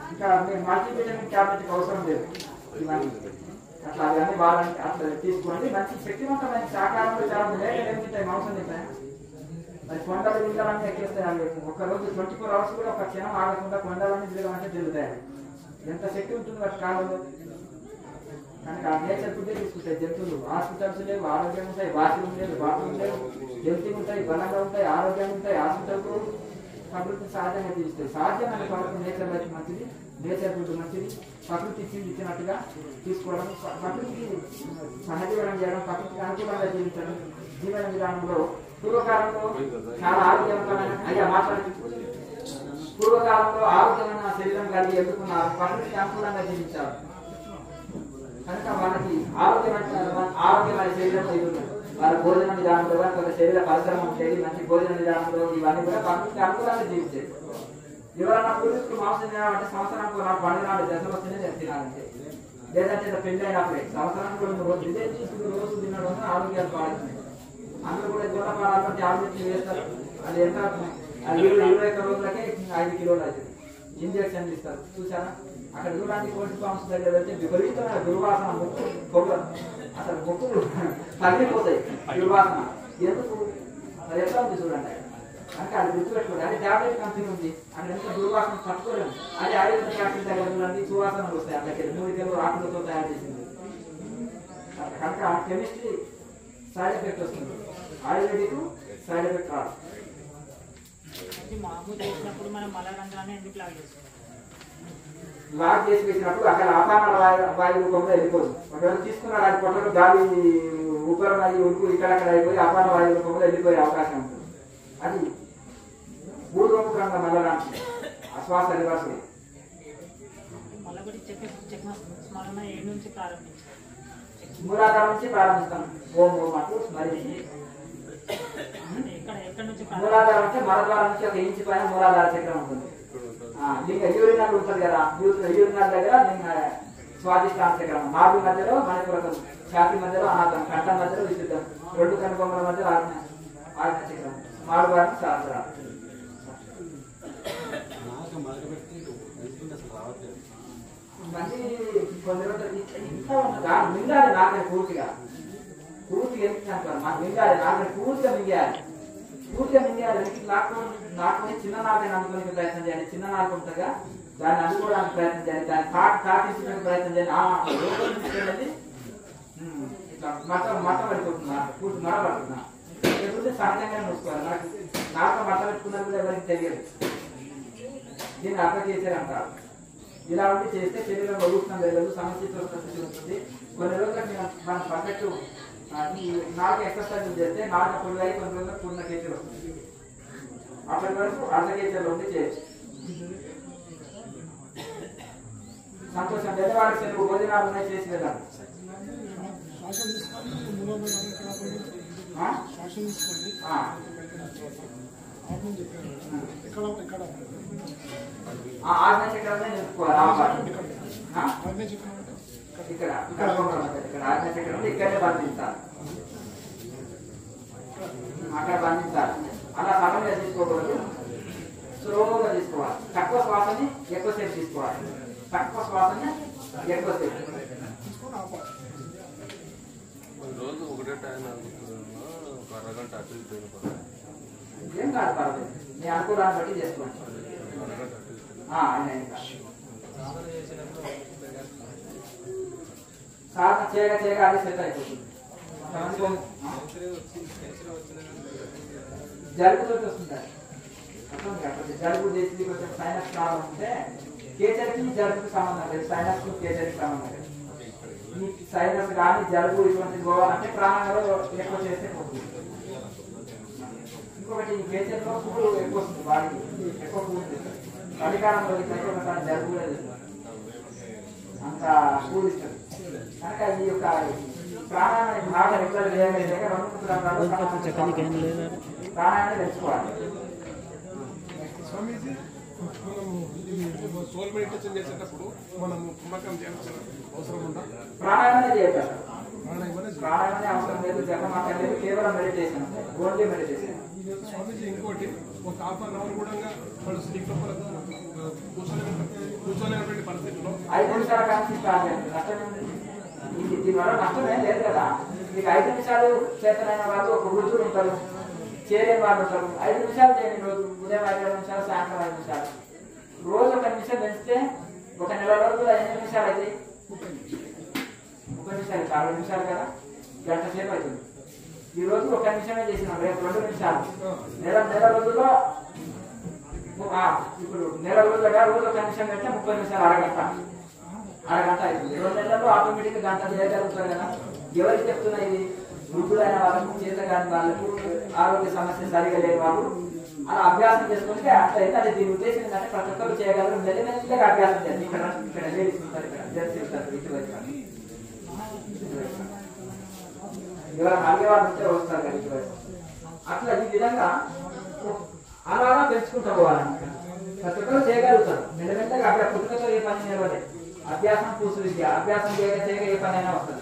ఇంకా మేము మల్టీవిటమిన్ ట్యాబ్లెట్ అవసరం లేదు ఇవన్నీ అట్లా అవన్నీ వాళ్ళని అట్లా తీసుకోండి మంచి శక్తివంతమైన శాకాహారంలో చాలా లేక ఏం తింటాయి మాంసం తింటాయి మరి కొండలు గిండలన్నీ ఎక్కేస్తాయి అవి ఒక్క రోజు ట్వంటీ ఫోర్ అవర్స్ కూడా ఒక క్షణం ఆగకుండా కొండలన్నీ తిరగమంటే తిరుగుతాయి అవి. ఎంత శక్తి ఉంటుంది వాటి కాలంలో కనుక ఆ నేచర్ ఫుడ్డే తీసుకుంటాయి జంతువులు హాస్పిటల్స్ లేవు ఆరోగ్యం ఉంటాయి బాత్రూమ్ లేదు బాత్రూమ్ లేవు హెల్తీ ఉంటాయి బలంగా ఉంటాయి ఆరోగ్యం ఉంటాయి హాస్పిటల్ ప్రకృతి సహజంగా తీస్తాయి సహజమైన ప్రకృతి నేచర్ లైఫ్ మంచిది నేచర్ ఫుడ్ మంచిది ప్రకృతి ఇచ్చింది ఇచ్చినట్టుగా తీసుకోవడం ప్ర- ప్రకృతికి సహజీవనం చేయడం ప్రకృతికి అనుకూలంగా జీవించడం జీవన విధానంలో పూర్వకాలంలో చాలా ఆరోగ్యవంతమైన అయ్యా మాట్లాడి పూర్వకాలంలో ఆరోగ్యమైన శరీరం కలిగి ఎదుర్కొన్నారు ప్రకృతికి అనుకూలంగా జీవించారు కనుక వాళ్ళకి ఆరోగ్యమైన ఆరోగ్యమైన శరీరం ఎదురు వాళ్ళ భోజన విధానంలో కూడా కొంత శరీర పరిశ్రమ ఉండేది మంచి భోజన విధానంలో ఇవన్నీ కూడా ప్రకృతికి అనుకూలంగా జీవించేది ఎవరన్నా పూర్వీకులు మాంసం తినాలంటే సంవత్సరానికి నాకు పండుగ నాడు దశలు వస్తేనే నేను తినాలంటే లేదంటే ఇలా పెళ్లి అయినప్పుడే సంవత్సరానికి రెండు రోజులు ఇదే తీసుకుని రోజు తినడం వల్ల ఆరోగ్యాలు పాడుతున్నాయి అందరూ కూడా దూర పాడాలంటే టాబ్లెట్లు వేస్తారు అది ఎంత అది ఇరవై ఇరవై ఒక్క రోజులకే ఐదు కిలోలు అవుతుంది ఇంజక్షన్లు ఇస్తారు చూసారా అక్కడ చూడడానికి కోటి పాంప్స్ దగ్గర వెళ్తే విపరీతమైన దుర్వాసన ముక్కు పొగ అసలు ముక్కులు పగిలిపోతాయి దుర్వాసన ఎందుకు అది ఎట్లా ఉంది చూడండి అంటే అది గుర్తుపెట్టుకోండి అది టాబ్లెట్ కంపెనీ ఉంది అక్కడ ఎంత దుర్వాసన తట్టుకోలేము అది ఆయుర్వేద ఫ్యాక్టరీ దగ్గర చూడండి సువాసనలు వస్తాయి అక్కడికి మూలికలు ఆకులతో తయారు చేసింది కనుక కెమిస్ట్రీ సైడ్ ఎఫెక్ట్ వస్తుంది ఆయుర్వేదిక్ సైడ్ ఎఫెక్ట్ రాదు ఇది మామూలు చేసినప్పుడు మనం మలరంధ్రాన్ని ఎందుకు లాగేస్తాం లాక్ చేసి వేసినప్పుడు అక్కడ అపాన వాయు వాయు రూపంలో వెళ్ళిపోదు ఒకవేళ తీసుకున్నాడు అది పొట్టలు గాలి ఉపరం అయ్యి ఉడుకు ఇక్కడక్కడ అయిపోయి అపాన వాయు రూపంలో వెళ్ళిపోయే అవకాశం ఉంటుంది అది భూలోకంగా మళ్ళడానికి అశ్వాస నివాసం మళ్ళీ కూడా చెక్క చెక్క స్మరణ ఏడు నుంచి ప్రారంభించాం మూలాధారం నుంచి ప్రారంభిస్తాం ఓం ఓం అంటూ స్మరించి అంటే ఎక్కడ ఎక్కడి నుంచి మూలాధారం అంటే మలద్వారం నుంచి ఒక ఇంచు పైన మూలాధార చక్రం ఉంటుంది ఆ, లింగ యూరినల్ ఉంటుంది కదా యూరినల్ దగ్గర లింగ స్వాదిష్టాన చక్రం నాభి మధ్యలో మణిపురకం ఛాతి మధ్యలో అనాథం కంఠం మధ్యలో విశుద్ధం రెండు కనుబొమ్మల మధ్యలో ఆజ్ఞ ఆజ్ఞ చక్రం మాడువారం సహస్రాలు నాకు మరకబెట్టి వెళ్తుంటే అసలు రావట్లేదు ఇవన్నీ కొన్ని రోజులు ఇట్లా ఇంట్లో ఉన్నదా మింగాలి నాకని పూర్తిగా పూర్తిగా ఎందుకు అంటారు నాకు మింగాలి నాకని పూర్తిగా మింగేయాలి పూర్తిగా మింగేయాలి ఎందుకు లాక్కొని లాక్కొని చిన్న నాకని అందుకోనికి ప్రయత్నం చేయాలి చిన్న నాకు ఉంటుందిగా దాన్ని అందుకోవడానికి ప్రయత్నం చేయాలి దాన్ని కాటి కాటించడానికి ప్రయత్నం చేయాలి ఆ లోపల తీసుకెళ్ళి ఉమ్, ఇట్లా మట మట పడిపోతున్నా పూర్తి మడ పడుతున్నా లేకపోతే సహజంగా నొచ్చుకోవాలి నాకు నాకు మట పెట్టుకున్నది కూడా ఎవరికి తెలియదు దీన్ని అర్థం చేశారంటారు ఇలా ఉండి చేస్తే శరీరంలో ఉష్ణం వెళ్ళదు సమస్యతో స్థితి ఉంటుంది కొన్ని రోజులకు మనం మనం పర్ఫెక్ట్ నాలుగు ఎక్సర్సైజ్ చేస్తే నాలుగు పొడి అయి కొన్ని రోజులకు పూర్ణ కేజీలు వస్తుంది అప్పటి వరకు అర్ధ కేజీలు ఉండి చేయొచ్చు సంతోషం పెద్దవాడి సెలవు భోజనాలు ఉన్నాయి చేసి వెళ్ళాలి ఆ? ఆ. ఆ ఆజ్ఞ చక్రాన్ని నిలుపుకోవాలి ఆ పాటు. ఆ? ఇక్కడ ఇక్కడ ఉంటుంది. ఇక్కడ ఆజ్ఞ చక్రం ఉంది. ఇక్కడే బంధించాలి అక్కడ బంధించాలి అలా సడన్గా తీసుకోకూడదు స్లోగా తీసుకోవాలి తక్కువ శ్వాసని ఎక్కువసేపు తీసుకోవాలి తక్కువ శ్వాసని ఎక్కువసేపు రోజు ఒకటే టైం అనుకుంటున్నా ఒక అరగంట అటు ఇటు వెళ్ళిపోతాను ఏం కాదు పర్వాలేదు మీ అనుకూలాన్ని బట్టి చేసుకోండి అరగంట అటు ఇటు ఆ, ఆయన ఇంకా. సాధన చేయగా చేయగా అది సెట్ అయిపోతుంది కొంతమంది ఆ? జలుబుతో వస్తుంటారు అర్థం కాకపోతే జలుబు చేసి కొంచెం సైనస్ ప్రాబ్లం ఉంటే కేచర్కి జలుబుకి సంబంధం లేదు సైనస్ కు కేచర్కి సంబంధం లేదు ఈ సైనస్ కానీ జలుబు ఇటువంటిది పోవాలంటే ప్రాణంలో ఎక్కువ చేస్తే పోతుంది ఇంకొకటి ఈ కేచర్లో పువ్వులు ఎక్కువ వస్తుంది బాడీకి ఎక్కువ పువ్వులు తెస్తుంది చలికాలంలో అయితే ఒకసారి జలుబు కూడా తెస్తుంది అంత పూలు ఇస్తుంది కనుక ఈ యొక్క ప్రాణాయాన్ని బాగా రెగ్యులర్ చేయగలిగితే రెండు మూడు రంగాలు ప్రాణాయాన్ని తెలుసుకోవాలి స్వామీజీ మనము ఇది సోల్ మెడిటేషన్ చేసేటప్పుడు మనము కుంభకం చేయాల్సిన అవసరం ఉందా ప్రాణాయామనే చేయగలరు ప్రాణాయామనే అవసరం లేదు జపం అక్కర్లేదు కేవలం మెడిటేషన్ ఓన్లీ మెడిటేషన్ స్వామీజీ ఇంకోటి ఒక హాఫ్ అన్ అవర్ కూడా వాళ్ళు స్లీప్ లోపల కూర్చొని కూర్చోలేనటువంటి పరిస్థితిలో ఐదు నిమిషాల కానీ స్టార్ట్ చేయండి నష్టం ఏంటి? ఇది దీనివల్ల నష్టం ఏం లేదు కదా మీకు ఐదు నిమిషాలు చేతనైన వాళ్ళు ఒక వృద్ధులు ఉంటారు చేయలేని వాళ్ళు ఉంటారు ఐదు నిమిషాలు చేయండి రోజు ఉదయం ఐదు నిమిషాలు సాయంత్రం ఐదు నిమిషాలు రోజు ఒక నిమిషం పెంచితే ఒక నెల రోజులు ఎన్ని నిమిషాలు అయితే ఒక నిమిషాలు చాలా నిమిషాలు కదా గంట సేపు అవుతుంది ఈ రోజు ఒక నిమిషమే చేసినాం రేపు రెండు నిమిషాలు నెల నెల రోజుల్లో ఆ, ఇప్పుడు నెల రోజులుగా రోజు ఒక నిమిషం కంటే ముప్పై నిమిషాలు అరగంట అరగంట అవుతుంది రెండు నెలల్లో ఆటోమేటిక్ గంట చేయగలుగుతారు కదా ఎవరికి చెప్తున్నా ఇది వృద్ధులైన వాళ్ళకు చేత కాని వాళ్ళకు ఆరోగ్య సమస్య సరిగా లేని వాళ్ళు అలా అభ్యాసం చేసుకుంటే అట్లా అయితే అది దీని ఉద్దేశం ఏంటంటే ప్రతి ఒక్కరు చేయగలరు మెల్లిమెల్లిగా అభ్యాసం చేయాలి ఇక్కడ ఇక్కడ లేడీస్ ఉంటారు ఇక్కడ జెంట్స్ ఉంటారు ఇటువైపు ఇటువైపు. ఎవరైనా అడిగేవాళ్ళు ఉంటే వస్తారు కదా ఇటువైపు అట్లా ఈ విధంగా అలాగా పెంచుకుంటూ పోవాలన్నమాట ప్రతి ఒక్కరు చేయగలుగుతారు మెల్లమెల్లగా అక్కడ పుట్టుకతో ఏ పని నిలవదే అభ్యాసం పూసు విద్య అభ్యాసం చేయగా చేయగా ఏ పని అయినా వస్తుంది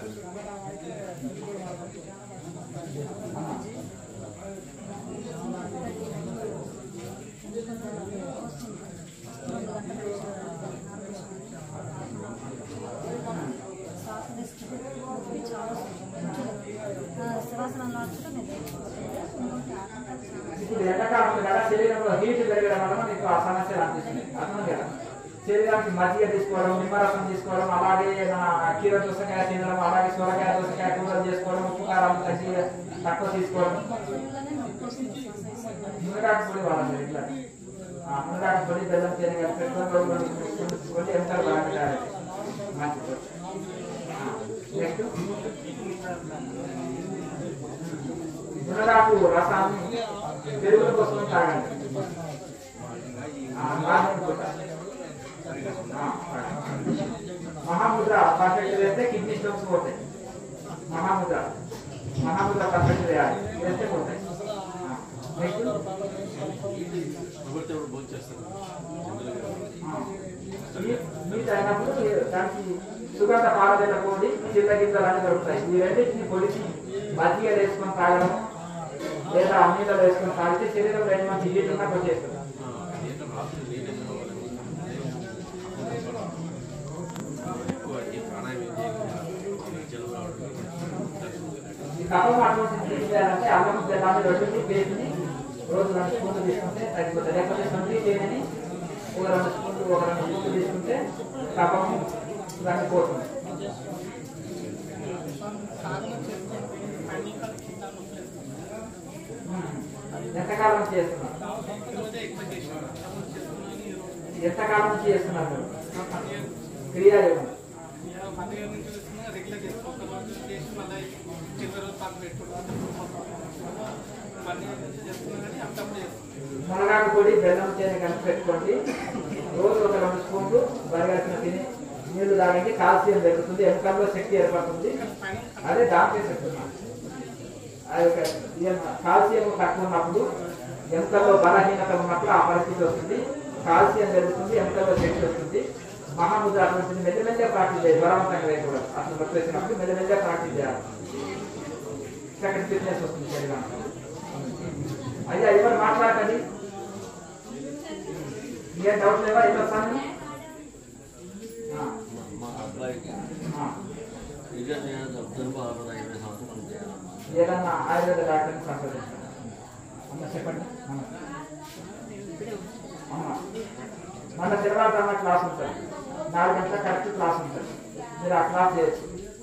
ఇప్పుడు ఎండాకాలం కదా శరీరంలో హీట్ పెరగడం వల్ల మీకు ఆ సమస్యలు అనిపిస్తున్నాయి అర్థం కదా శరీరానికి మజ్జిగ తీసుకోవడం నిమ్మరసం తీసుకోవడం అలాగే మన కీర దోసకాయ తినడం అలాగే సొరకాయ దోసకాయ కూరలు చేసుకోవడం ఉప్పు కారం తగ్గి తక్కువ తీసుకోవడం మునగాకు పొడి వాడాలి ఇట్లా ఆ మునగాకు పొడి బెల్లం తేనె కలిపి పెట్టుకొని రోజు రెండు తీసుకొని ఎంత బాగా తయారు మంచిది నెక్స్ట్ మునగాకు రసాన్ని పెరుగుల కోసం తాగండి ఆ, మార్నింగ్ పూట. ఆ, తాగండి. మహాముద్ర పర్ఫెక్ట్ వేస్తే కిడ్నీ స్టోన్స్ పోతాయి మహాముద్ర మహాముద్ర పర్ఫెక్ట్ వేయాలి వేస్తే పోతాయి ఆ, నెక్స్ట్ నీట్ అయినప్పుడు దానికి సుగంధ పారదల పొడి చిన్న గింజలు అన్ని దొరుకుతాయి ఈ రెండింటిని పొడిచి మజ్జిగ వేసుకొని తాగడం లేదా నీళ్ళలో వేసుకొని తాగితే శరీరంలో ఎన్ని మంచి హీట్ ఉన్నా వచ్చేస్తుంది ఈ కఫం అటువంటి ఏం చేయాలంటే అల్లం బెల్లాన్ని రొట్టెని పేస్ట్ని రోజు రెండు స్పూన్లు తీసుకుంటే తగ్గిపోతుంది లేకపోతే సొంటి తేనెని ఒక రెండు స్పూన్లు ఒక రెండు స్పూన్లు తీసుకుంటే కఫం ఇవన్నీ పోతుంది ఎంతకాలం నుంచి చేస్తున్నారు ఎంతకాలం నుంచి చేస్తున్నారు క్రియాయోగం మునగాకు పొడి బెల్లం తేనె కలిపి పెట్టుకోండి రోజు ఒక రెండు స్పూన్లు బరిగాల్సిన తిని నీళ్లు తాగండి కాల్షియం పెరుగుతుంది ఎముకల్లో శక్తి ఏర్పడుతుంది అదే దాంట్లో చెప్తున్నాను ఆ యొక్క ఈయన కాల్షియం తక్కువ ఉన్నప్పుడు ఎముకల్లో బలహీనత ఉన్నప్పుడు ఆ పరిస్థితి వస్తుంది కాల్షియం పెరుగుతుంది ఎముకల్లో శక్తి వస్తుంది మహాముద్ర అటువంటిది మెల్లమెల్లే ప్రాక్టీస్ చేయాలి బలవంతంగా వేయకూడదు అసలు వర్క్ వేసినప్పుడు మెల్లమెల్లే ప్రాక్టీస్ చేయాలి సెకండ్ ఫిట్నెస్ వస్తుంది శరీరానికి అయ్యా ఎవరు మాట్లాడకండి ఇంకేం డౌట్ లేవా ఎట్లా వస్తాను మా అబ్బాయికి నిజం చెప్తాను ఆరు ఐదు సంవత్సరాలు చేయాలమ్మా ఏదన్నా ఆయుర్వేద డాక్టర్ని సంప్రదించాలి అమ్మ చెప్పండి అమ్మ. అమ్మ మన తెల్లవారుజామున క్లాస్ ఉంటుంది నాలుగు గంటల కరెక్ట్ క్లాస్ ఉంటుంది మీరు ఆ క్లాస్ చేయొచ్చు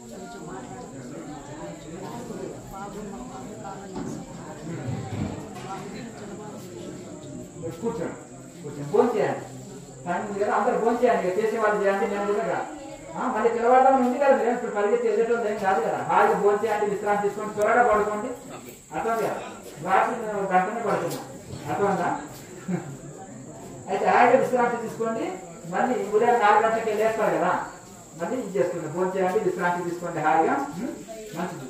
మీరు కూర్చోండి కూర్చొని ఫోన్ చేయండి టైం ఉంది కదా అందరు ఫోన్ చేయండి ఇక చేసే వాళ్ళు చేయండి నేను కూడా మళ్ళీ తెల్లవారుదాం ఉంది కదా మీరు ఇప్పుడు పరిగెత్తి వెళ్ళేటోళ్ళు ఏం కాదు కదా హాయిగా ఫోన్ చేయండి విశ్రాంతి తీసుకోండి త్వరగా పడుకోండి అర్థం రాత్రి నేను గంటనే పడుతున్నా అర్థమైందా అయితే హాయిగా విశ్రాంతి తీసుకోండి మళ్ళీ ఉదయం నాలుగు గంటలకి లేస్తారు కదా మళ్ళీ ఇది చేసుకోండి ఫోన్ చేయండి విశ్రాంతి తీసుకోండి హాయిగా ఉం? మంచిది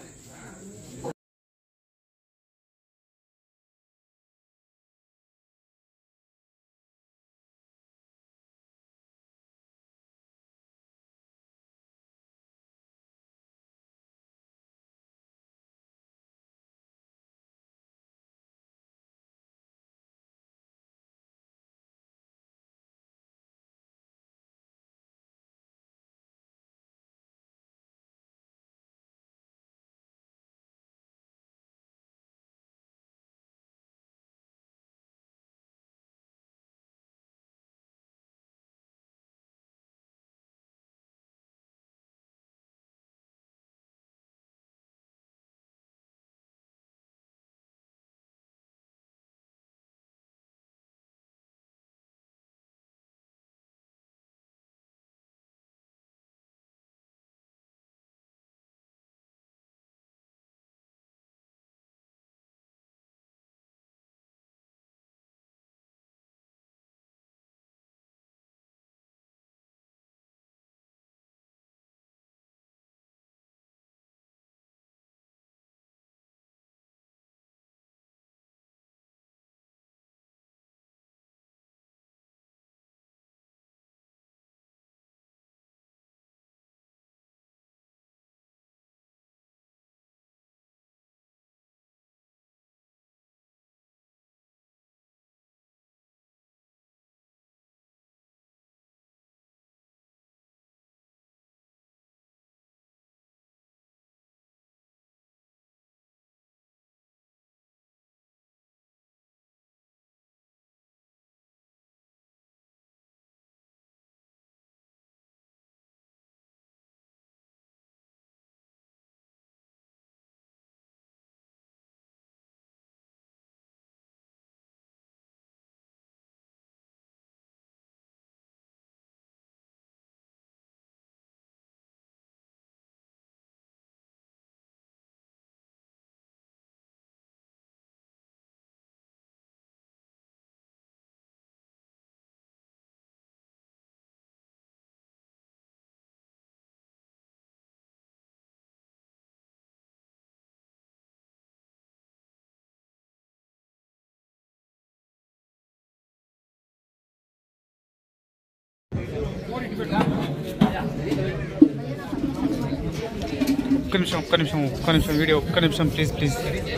ఒక్క నిమిషం ఒక్క నిమిషం ఒక్క నిమిషం వీడియో ఒక్క నిమిషం ప్లీజ్ ప్లీజ్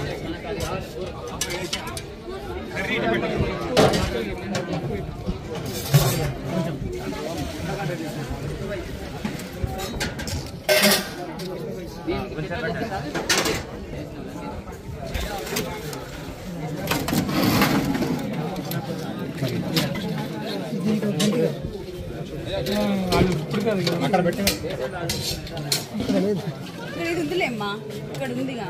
ఇక్కడ ఇది ఉందిలేమ్మా ఇక్కడ ఉందిగా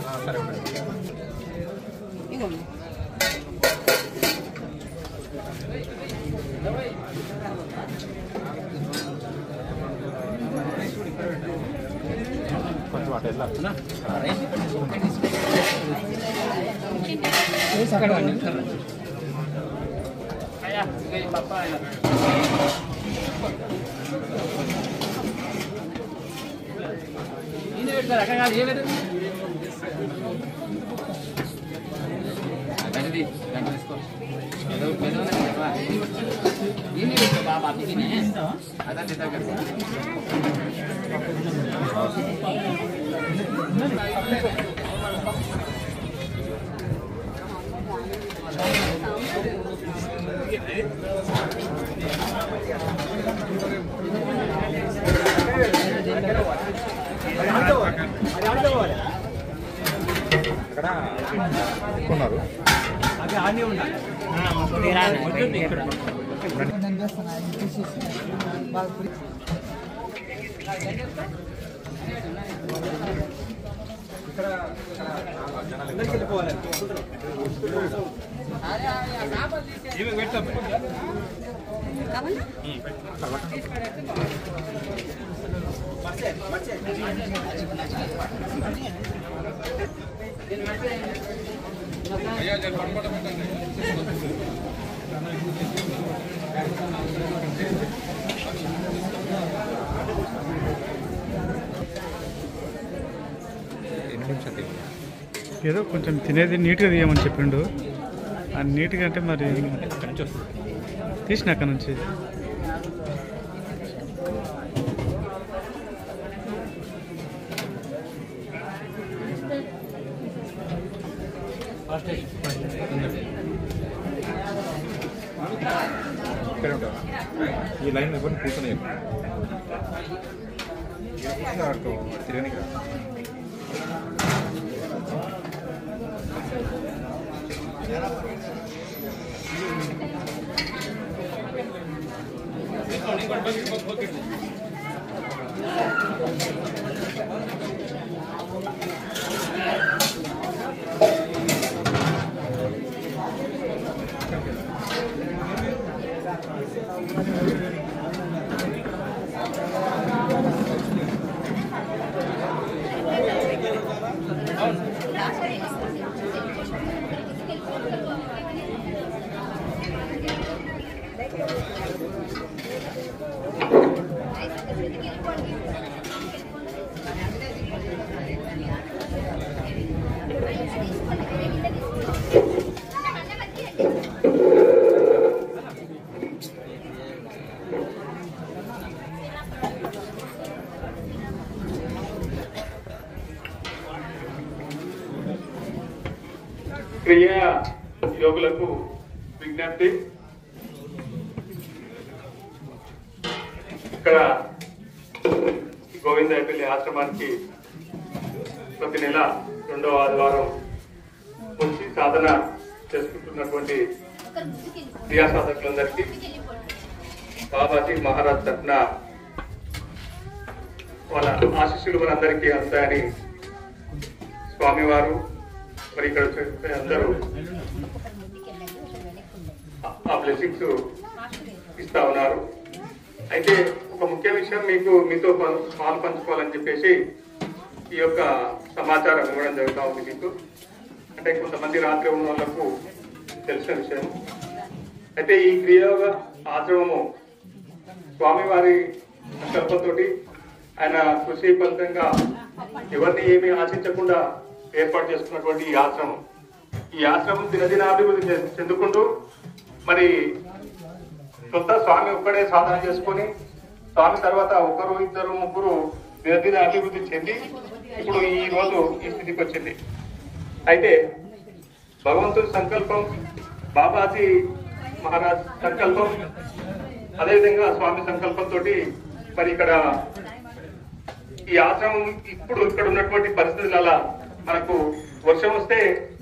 ఇగోండి ఏదో కొంచెం తినేది నీట్గా తీయమని చెప్పిండు ఆ నీట్గా అంటే మరి తీసిన అక్కడ నుంచి ఈ లైన్ ఎవరిని కూర్చొని తిరగనికి రా క్రియా యోగులకు విజ్ఞప్తి ఇక్కడ గోవిందపల్లి ఆశ్రమానికి ప్రతి నెల రెండవ ఆదివారం వచ్చి సాధన చేసుకుంటున్నటువంటి క్రియా సాధకులందరికీ బాబాజీ మహారాజ్ తరఫున వాళ్ళ ఆశీస్సులు మనందరికీ అందుతాయని స్వామివారు మరి ఇక్కడ వచ్చే అందరూ ఆ బ్లెస్సింగ్స్ ఇస్తా ఉన్నారు అయితే ఒక ముఖ్య విషయం మీకు మీతో ప- పాలు పంచుకోవాలని చెప్పేసి ఈ యొక్క సమాచారం ఇవ్వడం జరుగుతూ ఉంది మీకు అంటే కొంతమంది రాత్రి ఉన్న వాళ్ళకు తెలిసిన విషయం అయితే ఈ క్రియోగ ఆశ్రమము స్వామివారి సంకల్పంతోటి ఆయన కృషి ఫలితంగా ఎవరిని ఏమీ ఆశించకుండా ఏర్పాటు చేసుకున్నటువంటి ఈ ఆశ్రమం ఈ ఆశ్రమం దినదినాభివృద్ధి చె- చెందుకుంటూ మరి సొంత స్వామి ఒక్కడే సాధన చేసుకొని స్వామి తర్వాత ఒకరు ఇద్దరు ముగ్గురు దినదిన అభివృద్ధి చెంది ఇప్పుడు ఈ రోజు ఈ స్థితికి వచ్చింది అయితే భగవంతుడి సంకల్పం బాబాజీ మహారాజ్ సంకల్పం అదేవిధంగా స్వామి సంకల్పంతో మరి ఇక్కడ ఈ ఆశ్రమం ఇప్పుడు ఇక్కడ ఉన్నటువంటి పరిస్థితుల మనకు వర్షం వస్తే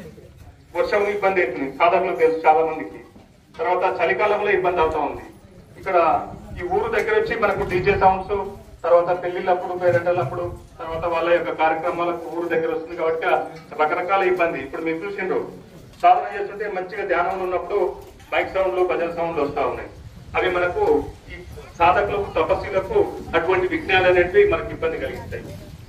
వర్షం ఇబ్బంది అవుతుంది సాధారణంగా తెలుసు చాలా మందికి తర్వాత చలికాలంలో ఇబ్బంది అవుతా ఉంది ఇక్కడ ఈ ఊరు దగ్గర వచ్చి మనకు డీజే సౌండ్స్ తర్వాత పెళ్లిళ్ళప్పుడు పేరెంటలప్పుడు తర్వాత వాళ్ళ యొక్క కార్యక్రమాలకు ఊరు దగ్గర వస్తుంది కాబట్టి రకరకాల ఇబ్బంది ఇప్పుడు మీరు చూసిండ్రు సాధన చేస్తుంటే మంచిగా ధ్యానంలో ఉన్నప్పుడు బైక్ సౌండ్లు భజన సౌండ్లు వస్తా ఉన్నాయి అవి మనకు ఈ సాధకులకు తపస్సులకు అటువంటి విఘ్నాలు అనేటివి మనకు ఇబ్బంది కలిగిస్తాయి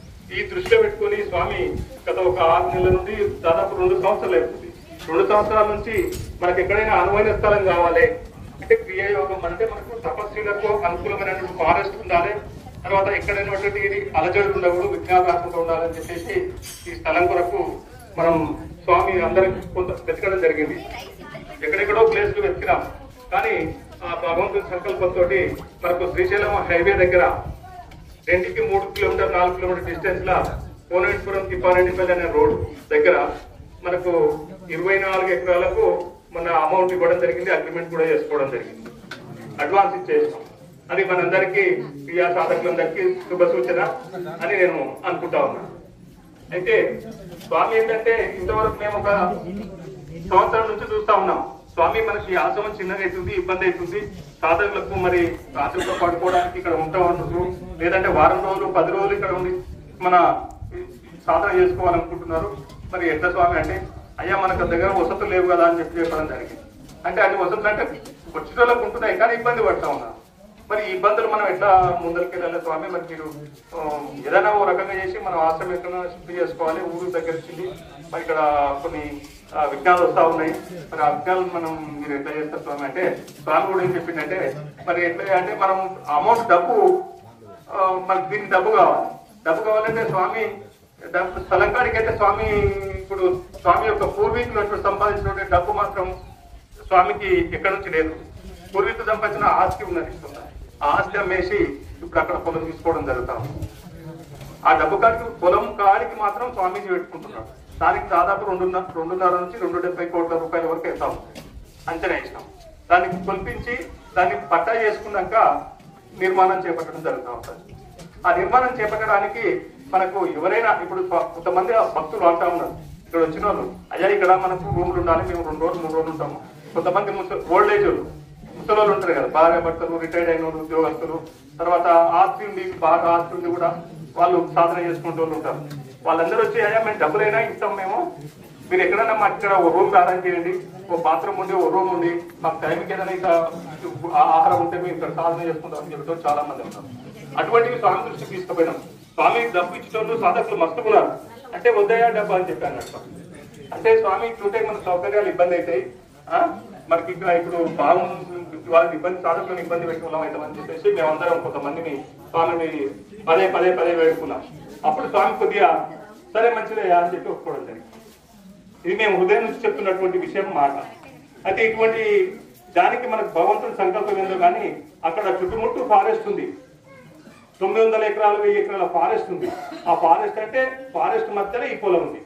ఈ దృష్టిలో పెట్టుకొని స్వామి గత ఒక ఆరు నెలల నుండి దాదాపు రెండు సంవత్సరాలు అవుతుంది రెండు సంవత్సరాల నుంచి మనకి ఎక్కడైనా అనువైన స్థలం కావాలి అంటే క్రియాయోగం అంటే మనకు తపస్సులకు అనుకూలమైనటువంటి ఫారెస్ట్ ఉండాలి తర్వాత ఎక్కడైనా ఇది అలజడులు ఉండకూడదు విజ్ఞానం రాకుండా ఉండాలని చెప్పేసి ఈ స్థలం కొరకు మనం స్వామి అందరికి కొంత వెతకడం జరిగింది ఎక్కడెక్కడో ప్లేస్లు వెతికినాం కానీ ఆ భగవంతుడి సంకల్పంతో మనకు శ్రీశైలం హైవే దగ్గర రెండుకి మూడు కిలోమీటర్ నాలుగు కిలోమీటర్ డిస్టెన్స్ లా కోనేశ్వరం తిప్పారెడ్డిపల్లి అనే రోడ్ దగ్గర మనకు ఇరవై నాలుగు ఎకరాలకు మన అమౌంట్ ఇవ్వడం జరిగింది అగ్రిమెంట్ కూడా చేసుకోవడం జరిగింది అడ్వాన్స్ ఇచ్చేసాం అది మనందరికీ క్రియా సాధకులందరికీ శుభ సూచన అని నేను అనుకుంటా ఉన్నాను అయితే స్వామి ఏంటంటే ఇంతవరకు మేము ఒక సంవత్సరం నుంచి చూస్తా ఉన్నాం స్వామి మనకి ఆశ్రమం చిన్నగా అవుతుంది ఇబ్బంది అవుతుంది సాధకులకు మరి రాత్రితో పడుకోవడానికి ఇక్కడ ఉంటాం అంటున్నారు లేదంటే వారం రోజులు పది రోజులు ఇక్కడ ఉండి మన సాధన చేసుకోవాలనుకుంటున్నారు మరి ఎట్లా స్వామి అంటే అయ్యా మనకు దగ్గర వసతులు లేవు కదా అని చెప్పి చెప్పడం జరిగింది అంటే అన్ని వసతులు అంటే వచ్చేటోళ్ళకు ఉంటున్నాయి కానీ ఇబ్బంది పడతా ఉన్నారు మరి ఈ ఇబ్బందులు మనం ఎట్లా ముందరికి వెళ్ళాలి స్వామి మరి మీరు ఆ, ఏదైనా ఓ రకంగా చేసి మనం ఆశ్రమం ఎక్కడ శుద్ధి చేసుకోవాలి ఊరు దగ్గర వచ్చింది మరి ఇక్కడ కొన్ని ఆ, విఘ్నాలు వస్తా ఉన్నాయి మరి ఆ విఘ్నాలు మనం మీరు ఎట్లా చేస్తారు స్వామి అంటే స్వామి కూడా ఏం చెప్పిందంటే మరి ఎట్లా అంటే మనం అమౌంట్ డబ్బు ఆ, మనకి దీనికి డబ్బు కావాలి డబ్బు కావాలంటే స్వామి డబ్బు స్థలం కాడికి అయితే స్వామి ఇప్పుడు స్వామి యొక్క పూర్వీకులు అటు సంపాదించినటువంటి డబ్బు మాత్రం స్వామికి ఎక్కడి నుంచి లేదు పూర్వీకులు సంపాదించిన ఆస్తి ఉన్నది ఆ ఆస్తి అమ్మేసి ఇప్పుడు అక్కడ పొలం తీసుకోవడం జరుగుతా ఉంది. ఆ డబ్బు కాడికి పొలం కాడికి మాత్రం స్వామీజీ పెట్టుకుంటున్నాడు దానికి దాదాపు రెండున్నర రెండున్నర నుంచి రెండు డెబ్బై కోట్ల రూపాయల వరకు వెళ్తాం అంచనా వేసినాం దానికి కొల్పించి దాన్ని పట్టా చేసుకున్నాక నిర్మాణం చేపట్టడం జరుగుతూ ఉంటుంది ఆ నిర్మాణం చేపట్టడానికి మనకు ఎవరైనా ఇప్పుడు స్వ- కొంతమంది ఆ భక్తులు అంటా ఉన్నారు ఇక్కడ వచ్చిన వాళ్ళు అయ్యా ఇక్కడ మనకు రూమ్లు ఉండాలి మేము రెండు రోజులు మూడు రోజులు ఉంటాము కొంతమంది ఓల్డ్ ఏజ్ ముసలి వాళ్ళు ఉంటారు కదా బాగా భర్తలు రిటైర్డ్ అయిన వాళ్ళు ఉద్యోగస్తులు తర్వాత ఆస్తి ఉంది బాగా ఆస్తి ఉంది కూడా వాళ్ళు సాధన చేసుకుంటూ వాళ్ళు ఉంటారు వాళ్ళందరూ వచ్చి అయ్యా మేము డబ్బులైనా ఇస్తాం మేము మీరు ఎక్కడన్నా మాకు ఇక్కడ ఓ రూమ్ అరేంజ్ చేయండి ఓ బాత్రూమ్ ఉంది ఓ రూమ్ ఉంది మాకు టైంకి ఏదైనా ఇంకా ఆ- ఆహారం ఉంటే మేము ఇక్కడ సాధన చేసుకుంటాం అని చెప్తూ చాలా మంది ఉన్నారు అటువంటివి స్వామి దృష్టికి తీసుకుపోయినాం స్వామి డబ్బు ఇచ్చేటోళ్ళు సాధకులు మస్తుకున్నారు అంటే వద్దయా డబ్బు అని చెప్పాను అన్నట్టు అంటే స్వామి ఇట్లుంటే మన సౌకర్యాలు ఇబ్బంది అవుతాయి ఆ? మనకి ఇక్కడ ఇప్పుడు బాగుంది వాళ్ళకి ఇబ్బంది సాధకులను ఇబ్బంది పెట్టుకున్నాం అవుతామని చెప్పేసి మేమందరం కొంతమందిని స్వామిని పదే పదే పదే వేడుకున్నాం అప్పుడు స్వామి కొద్దిగా సరే మంచిదే అని చెప్పి ఒప్పుకోవడం జరిగింది ఇది మేము హృదయం నుంచి చెప్తున్నటువంటి విషయం మాట అయితే ఇటువంటి దానికి మనకు భగవంతుడి సంకల్పం ఏందో కానీ అక్కడ చుట్టుముట్టు ఫారెస్ట్ ఉంది తొమ్మిది వందల ఎకరాలు వెయ్యి ఎకరాల ఫారెస్ట్ ఉంది ఆ ఫారెస్ట్ అంటే ఫారెస్ట్ మధ్యలో ఈ పొలం ఉంది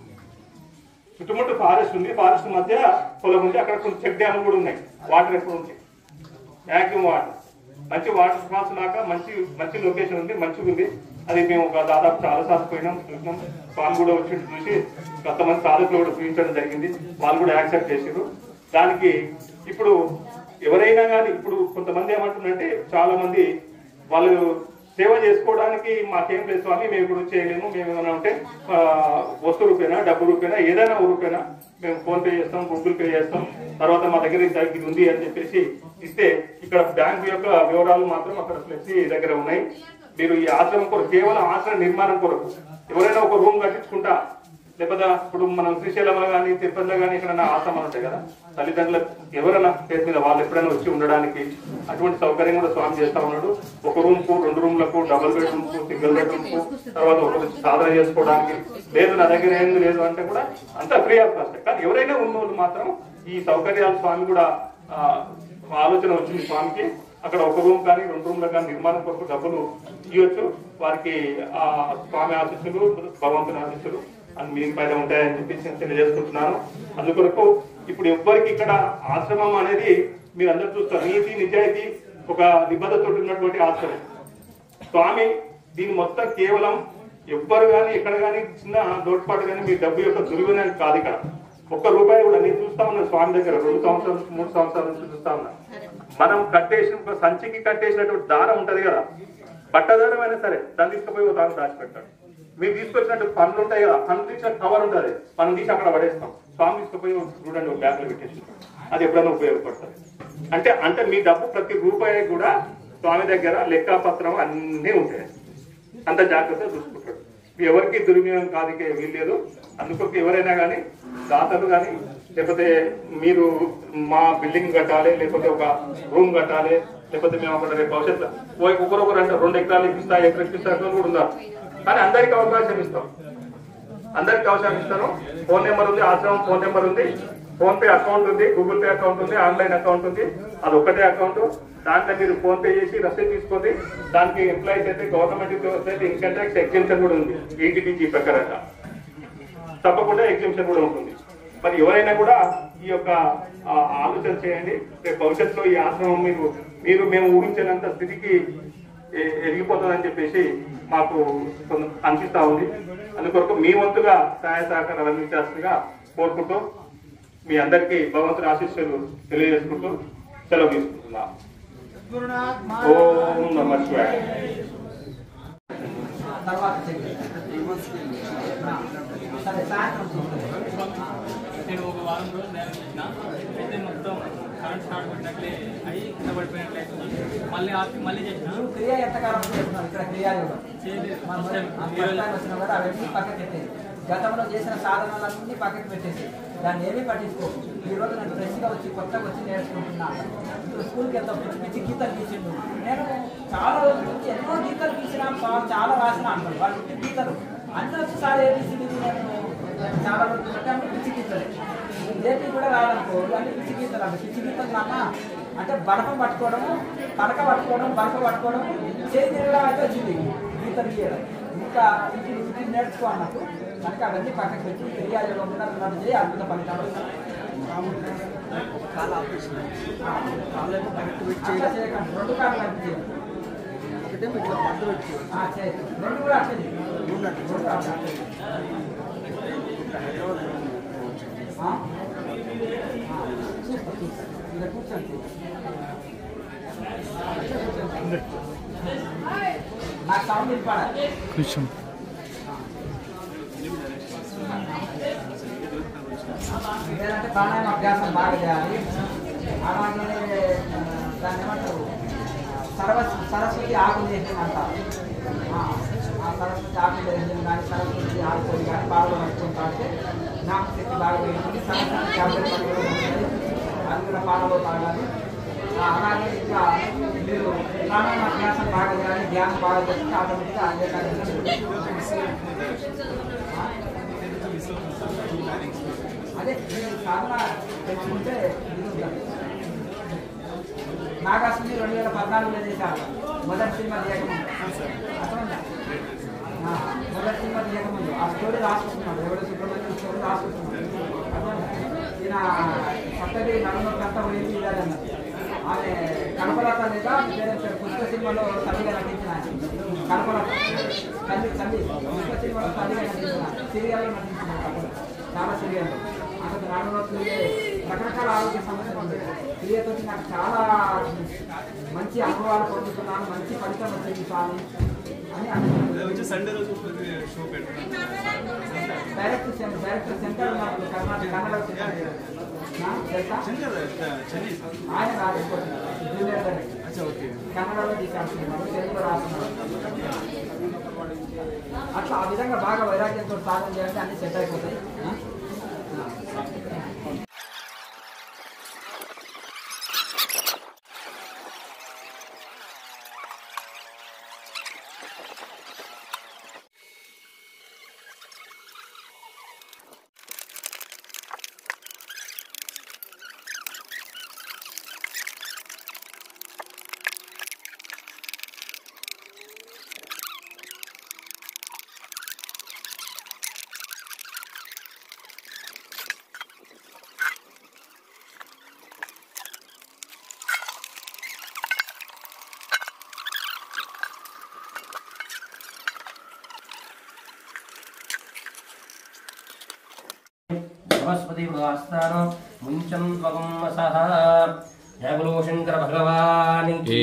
చుట్టుముట్టు ఫారెస్ట్ ఉంది ఫారెస్ట్ మధ్య పొలం ఉంది అక్కడ కొన్ని చెక్ డ్యాములు కూడా ఉన్నాయి వాటర్ ఎప్పుడు ఉంటాయి వ్యాక్యూమ్ వాటర్ మంచి వాటర్ ఫాల్స్ లాగా మంచి మంచి లొకేషన్ ఉంది మంచిగా ఉంది అది మేము ఒక దాదాపు చాలా సార్లు పోయినాం చూసినాం వాళ్ళు కూడా వచ్చి చూసి కొంతమంది సాధకులు కూడా చూపించడం జరిగింది వాళ్ళు కూడా యాక్సెప్ట్ చేసారు దానికి ఇప్పుడు ఎవరైనా కానీ ఇప్పుడు కొంతమంది ఏమంటున్నారంటే చాలా మంది వాళ్ళు సేవ చేసుకోవడానికి మాకేం లేదు స్వామి మేము కూడా చేయలేము మేము ఏమైనా ఉంటే ఆ, వస్తు రూపేనా డబ్బు రూపేనా ఏదైనా రూపేనా మేము ఫోన్ పే చేస్తాం గూగుల్ పే చేస్తాం తర్వాత మా దగ్గర ఇంత ఇది ఉంది అని చెప్పేసి ఇస్తే ఇక్కడ బ్యాంక్ యొక్క వివరాలు మాత్రం అక్కడ ఫ్లెక్సీ దగ్గర ఉన్నాయి మీరు ఈ ఆశ్రమం కొరకు కేవలం ఆశ్రమ నిర్మాణం కొరకు ఎవరైనా ఒక రూమ్ కట్టించుకుంటా లేకపోతే ఇప్పుడు మనం శ్రీశైలంలో కానీ తిరుపతిలో కానీ ఎక్కడైనా ఆశ్రమాలు ఉంటాయి కదా తల్లిదండ్రుల ఎవరైనా పేరు మీద వాళ్ళు ఎప్పుడైనా వచ్చి ఉండడానికి అటువంటి సౌకర్యం కూడా స్వామి చేస్తా ఉన్నాడు ఒక రూమ్ కు రెండు రూమ్లకు డబుల్ బెడ్రూమ్ కు సింగిల్ బెడ్రూమ్ కు తర్వాత ఒక సాధన చేసుకోవడానికి లేదు నా దగ్గర ఏం లేదు అంటే కూడా అంతా ఫ్రీ ఆఫ్ కాస్ట్ కానీ ఎవరైనా ఉన్నోళ్ళు మాత్రం ఈ సౌకర్యాలు స్వామి కూడా ఆ, ఆలోచన వచ్చింది స్వామికి అక్కడ ఒక రూమ్ కానీ రెండు రూమ్ల కానీ నిర్మాణం కొరకు డబ్బులు ఇవ్వచ్చు వారికి ఆ స్వామి ఆశీస్సులు భగవంతుని ఆశీస్సులు అని మీ పైన ఉంటాయని చెప్పేసి నేను తెలియజేసుకుంటున్నాను అందుకొరకు ఇప్పుడు ఎవ్వరికి ఇక్కడ ఆశ్రమం అనేది మీరు అందరూ చూస్తారు నీతి నిజాయితీ ఒక నిబద్ధతతో ఉన్నటువంటి ఆశ్రమం స్వామి దీని మొత్తం కేవలం ఎవ్వరు కానీ ఎక్కడ కానీ చిన్న లోటుపాటు కానీ మీ డబ్బు యొక్క దుర్వినియోగం కాదు ఇక్కడ ఒక్క రూపాయి కూడా నేను చూస్తా ఉన్నాను స్వామి దగ్గర రెండు సంవత్సరాల నుంచి మూడు సంవత్సరాల నుంచి చూస్తా ఉన్నా మనం కట్టేసిన ఒక సంచికి కట్టేసినటువంటి దారం ఉంటది కదా బట్టదారం అయినా సరే దాన్ని తీసుకుపోయి ఒక దారం దాచిపెట్టాడు మీరు తీసుకొచ్చినట్టు పనులు ఉంటాయి కదా పనులు తీసిన కవర్ ఉంటది మనం తీసి అక్కడ పడేస్తాం స్వామి తీసుకుపోయి చూడండి ఒక బ్యాగ్ లో పెట్టేసి అది ఎప్పుడైనా ఉపయోగపడుతుంది అంటే అంటే మీ డబ్బు ప్రతి రూపాయి కూడా స్వామి దగ్గర లెక్కాపత్రం అన్నీ ఉంటాయి అంత జాగ్రత్తగా చూసుకుంటాడు ఎవరికి దుర్వినియోగం కాదికే వీల్లేదు అందుకొక ఎవరైనా కానీ దాతలు కానీ లేకపోతే మీరు మా బిల్డింగ్ కట్టాలి లేకపోతే ఒక రూమ్ కట్టాలి లేకపోతే మేము అక్కడ రేపు భవిష్యత్తు ఒకరొకరు అంటే రెండు ఎకరాలు ఇప్పిస్తా ఎకరం ఇప్పిస్తా ఎకరాలు కూడా ఉన్నారు కానీ అందరికీ అవకాశం ఇస్తాం అందరికి అవసరం ఇస్తాను ఫోన్ నెంబర్ ఉంది ఆశ్రమం ఫోన్ నెంబర్ ఉంది ఫోన్ పే అకౌంట్ ఉంది గూగుల్ పే అకౌంట్ ఉంది ఆన్లైన్ అకౌంట్ ఉంది అది ఒకటే అకౌంట్ దాంట్లో మీరు ఫోన్ పే చేసి రసీదు తీసుకొని దానికి ఎంప్లాయీస్ అయితే గవర్నమెంట్ అయితే ఇన్కమ్ ట్యాక్స్ ఎగ్జిబిషన్ కూడా ఉంది ఈటీడీజీ ప్రకారంగా తప్పకుండా ఎగ్జిబిషన్ కూడా ఉంటుంది మరి ఎవరైనా కూడా ఈ యొక్క ఆ, ఆలోచన చేయండి రేపు భవిష్యత్తులో ఈ ఆశ్రమం మీరు మీరు మేము ఊహించినంత స్థితికి ఎ- ఎదిగిపోతుందని చెప్పేసి మాకు కొంత అనిపిస్తా ఉంది అందుకొరకు మీ వంతుగా సహాయ సహకారాలు అందించాల్సిందిగా కోరుకుంటూ మీ అందరికీ భగవంతుని ఆశీస్సులు తెలియజేసుకుంటూ సెలవు తీసుకుంటున్నా ఓం నమ శివాయ తర్వాత చెయ్యి. సరే సాయంత్రం చూద్దాం. నేను ఒక వారం రోజులు ధ్యానం చేసిన అయితే మొత్తం కరెంట్ స్టార్ట్ పెట్టినట్లే అయ్యి కింద పడిపోయినట్లే మళ్ళీ ఆపి మళ్ళీ చేసిన నువ్వు క్రియ ఎంతకాలం చేస్తున్నావు ఇక్కడ క్రియాయోగం మనం ఆ ఫస్ట్ టైం వచ్చినా కూడా అవన్నీ పక్కకి పెట్టేది గతంలో చేసిన సాధనాలన్నీ పక్కకి పెట్టేసి దాన్ని ఏమీ పట్టించుకో ఈ రోజు నేను ఫ్రెష్గా వచ్చి కొత్తగా వచ్చి నేర్చుకుంటున్నా ఇప్పుడు స్కూల్కి వెళ్తాం పిచ్చి పిచ్చి గీతలు గీసిండు నేను చాలా రోజుల నుంచి ఎన్నో గీతలు గీసినా బా- చాలా రాసిన అంటారు వాళ్ళు పిచ్చి గీతలు అన్నీ వచ్చి సార్ ఏబిసిడి నేను నేను చాలా రోజులు పెట్టి అంటే పిచ్చి గీతలే ఏపీ కూడా రాదనుకో ఇవన్నీ పిచ్చి గీతలు అంటే పిచ్చి గీతలు నాన్న అంటే బలపం పట్టుకోవడము పలక పట్టుకోవడం బలప పట్టుకోవడం చేయి తిరగడం అయితే వచ్చింది గీతలు గీయడం ఇంకా ఇది ఇది నేర్చుకో అన్నట్టు కనుక అవన్నీ పక్కకి పెట్టి క్రియాయోగం కూడా నన్ను చేయి అద్భుత ఫలితాలు అట్లా చేయకండి రెండు కాళ్ళు కలిపి చేయండి ఆ, చేయొచ్చు. రెండు కూడా అట్లే చేయండి. రెండు కాళ్ళు అట్లే చేయండి. ఆ? ఆ, చూస్తా, చూస్తా. ఇలా కూర్చోండి నాకు సౌండ్ వినపడాలి కొంచెం లేదంటే ప్రాణాయామ అభ్యాసం బాగా చేయాలి అలాగే ఆ, దాన్ని ఏమంటారు సరవ సరస్వతి ఆకులు చేసిన అంటారు ఆ, ఆ సరస్వతి ఆకులు చేసిన కానీ సరస్వతి ఆకులు కానీ బాగా నడుచుకుంటా అంటే జ్ఞాపశక్తి బాగా పెరుగుతుంది సరస్వతి ట్యాబ్లెట్ పట్టుకోవడం ఉంటుంది. అది కూడా పాలలో తాగాలి ఆ, అలాగే ఇంకా మీరు ప్రాణాయామ అభ్యాసం బాగా చేయాలి ధ్యానం బాగా చేస్తే ఆటోమేటిక్గా అదే అదే మీరు సాధన తెచ్చుకుంటే ఇది ఉంటుంది నాగార్జున రెండు వేల పద్నాలుగులో చేశారు మొదటి సినిమా తీయకముందు అర్థమైందా? ఆ, మొదటి సినిమా తీయకముందు ఆ స్టోరీ రాసుకుంటున్నాడు ఎవడో సుబ్రహ్మణ్యం స్టోరీ రాసుకుంటున్నాడు అర్థమైందా? ఈయన సప్తగిరి నడుమకి అంతా పోయింది ఇదే అన్నది ఆమె కనపలత లేదా వేరే పేరు పుష్ప సినిమాలో తల్లిగా నటించిన ఆయన. కనపలత తల్లి తల్లి పుష్ప సినిమాలో తల్లిగా నటించిన సీరియల్లో నటించిన అప్పుడు చాలా సీరియల్ అసలు నడుమలో రకరకాల ఆరోగ్య సమస్యలు ఉంటాయి క్రియతో నాకు చాలా మంచి అనుభవాలు పొందుతున్నాను మంచి ఫలితం వచ్చింది స్వామి అని అనుకుంటున్నాను సండే రోజు షో పెట్టుకున్నాను డైరెక్ట్ సెం- డైరెక్ట్ సెంటర్ ఉన్నప్పుడు కర్ణాటక కన్నడ సెంటర్ ఆ, తెలుసా చెన్నై ఆయన కాదు ఇంకోటి. Junior director. కన్నడలో తీసాల్సింది తెలుగులో రాస్తున్నాడు అట్లా ఆ విధంగా బాగా వైరాగ్యంతో సాధన చేయాలంటే అన్ని సెట్ అయిపోతాయి ఆ? బ్రహ్మస్పతి ఆస్థాన ముంచం త్వగం సహ జయ గురు శంకర భగవానికి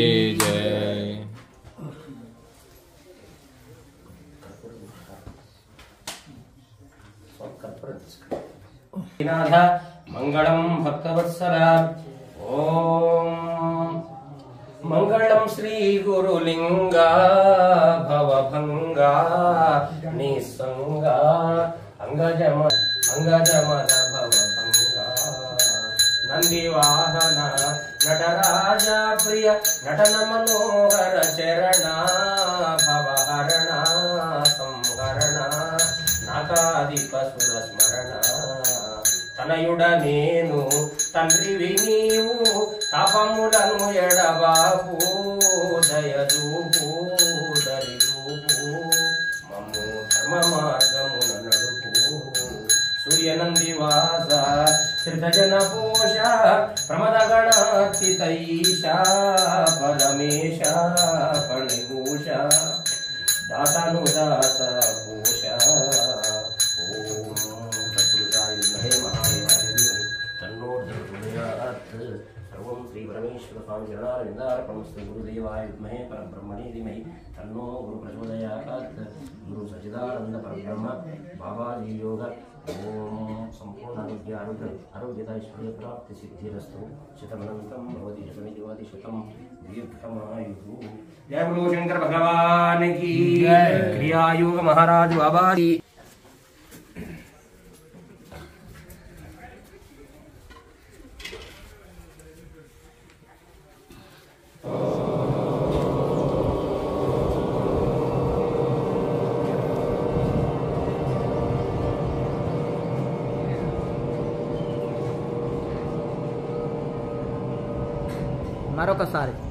నాథ మంగళం భక్తవత్సల ఓం మంగళం శ్రీ గురులింగా భవభంగా నిస్సంగా అంగజమ అంగజమద భవభంగా నంది వాహన నటరాజ ప్రియ నటన మనోహర చరణ భవహరణ సంహరణ నాకాదిక సుర స్మరణ తనయుడ నేను తండ్రివి నీవు తపములను ఎడబాపు దయదూపు దరిదూపు మమ్ము ధర్మ మార్గమున నడుపు సూర్యనందివాస శ్రితజన పోష ప్రమద గణాచితైష పరమేశ ఫణిభూష దాసను దాస భూష ఓం తత్పురుషాయ విద్మహే మహాదేవాయ ధీమహి తన్నో ప్రచోదయాత్ సర్వం శ్రీ పరమేశ్వర స్వామి చరణారవిందార్పణమస్తు గురుదేవాయ విద్మహే పరబ్రహ్మణే ధీమహి తన్నో గురు ప్రచోదయాత్ గురు సచిదానంద పరబ్రహ్మ బాబాజీ యోగ ఓం సంపూర్ణ ఆరోగ్య ఆరోగ్య ఆరోగ్యత ఐశ్వర్య ప్రాప్తి సిద్ధిరస్తు శతమనంతం భవతి శతమితి వాది శతం దీర్ఘమాయు జయ గురు శంకర భగవాన్ की క్రియాయోగ మహారాజు బాబాజీ మరొకసారి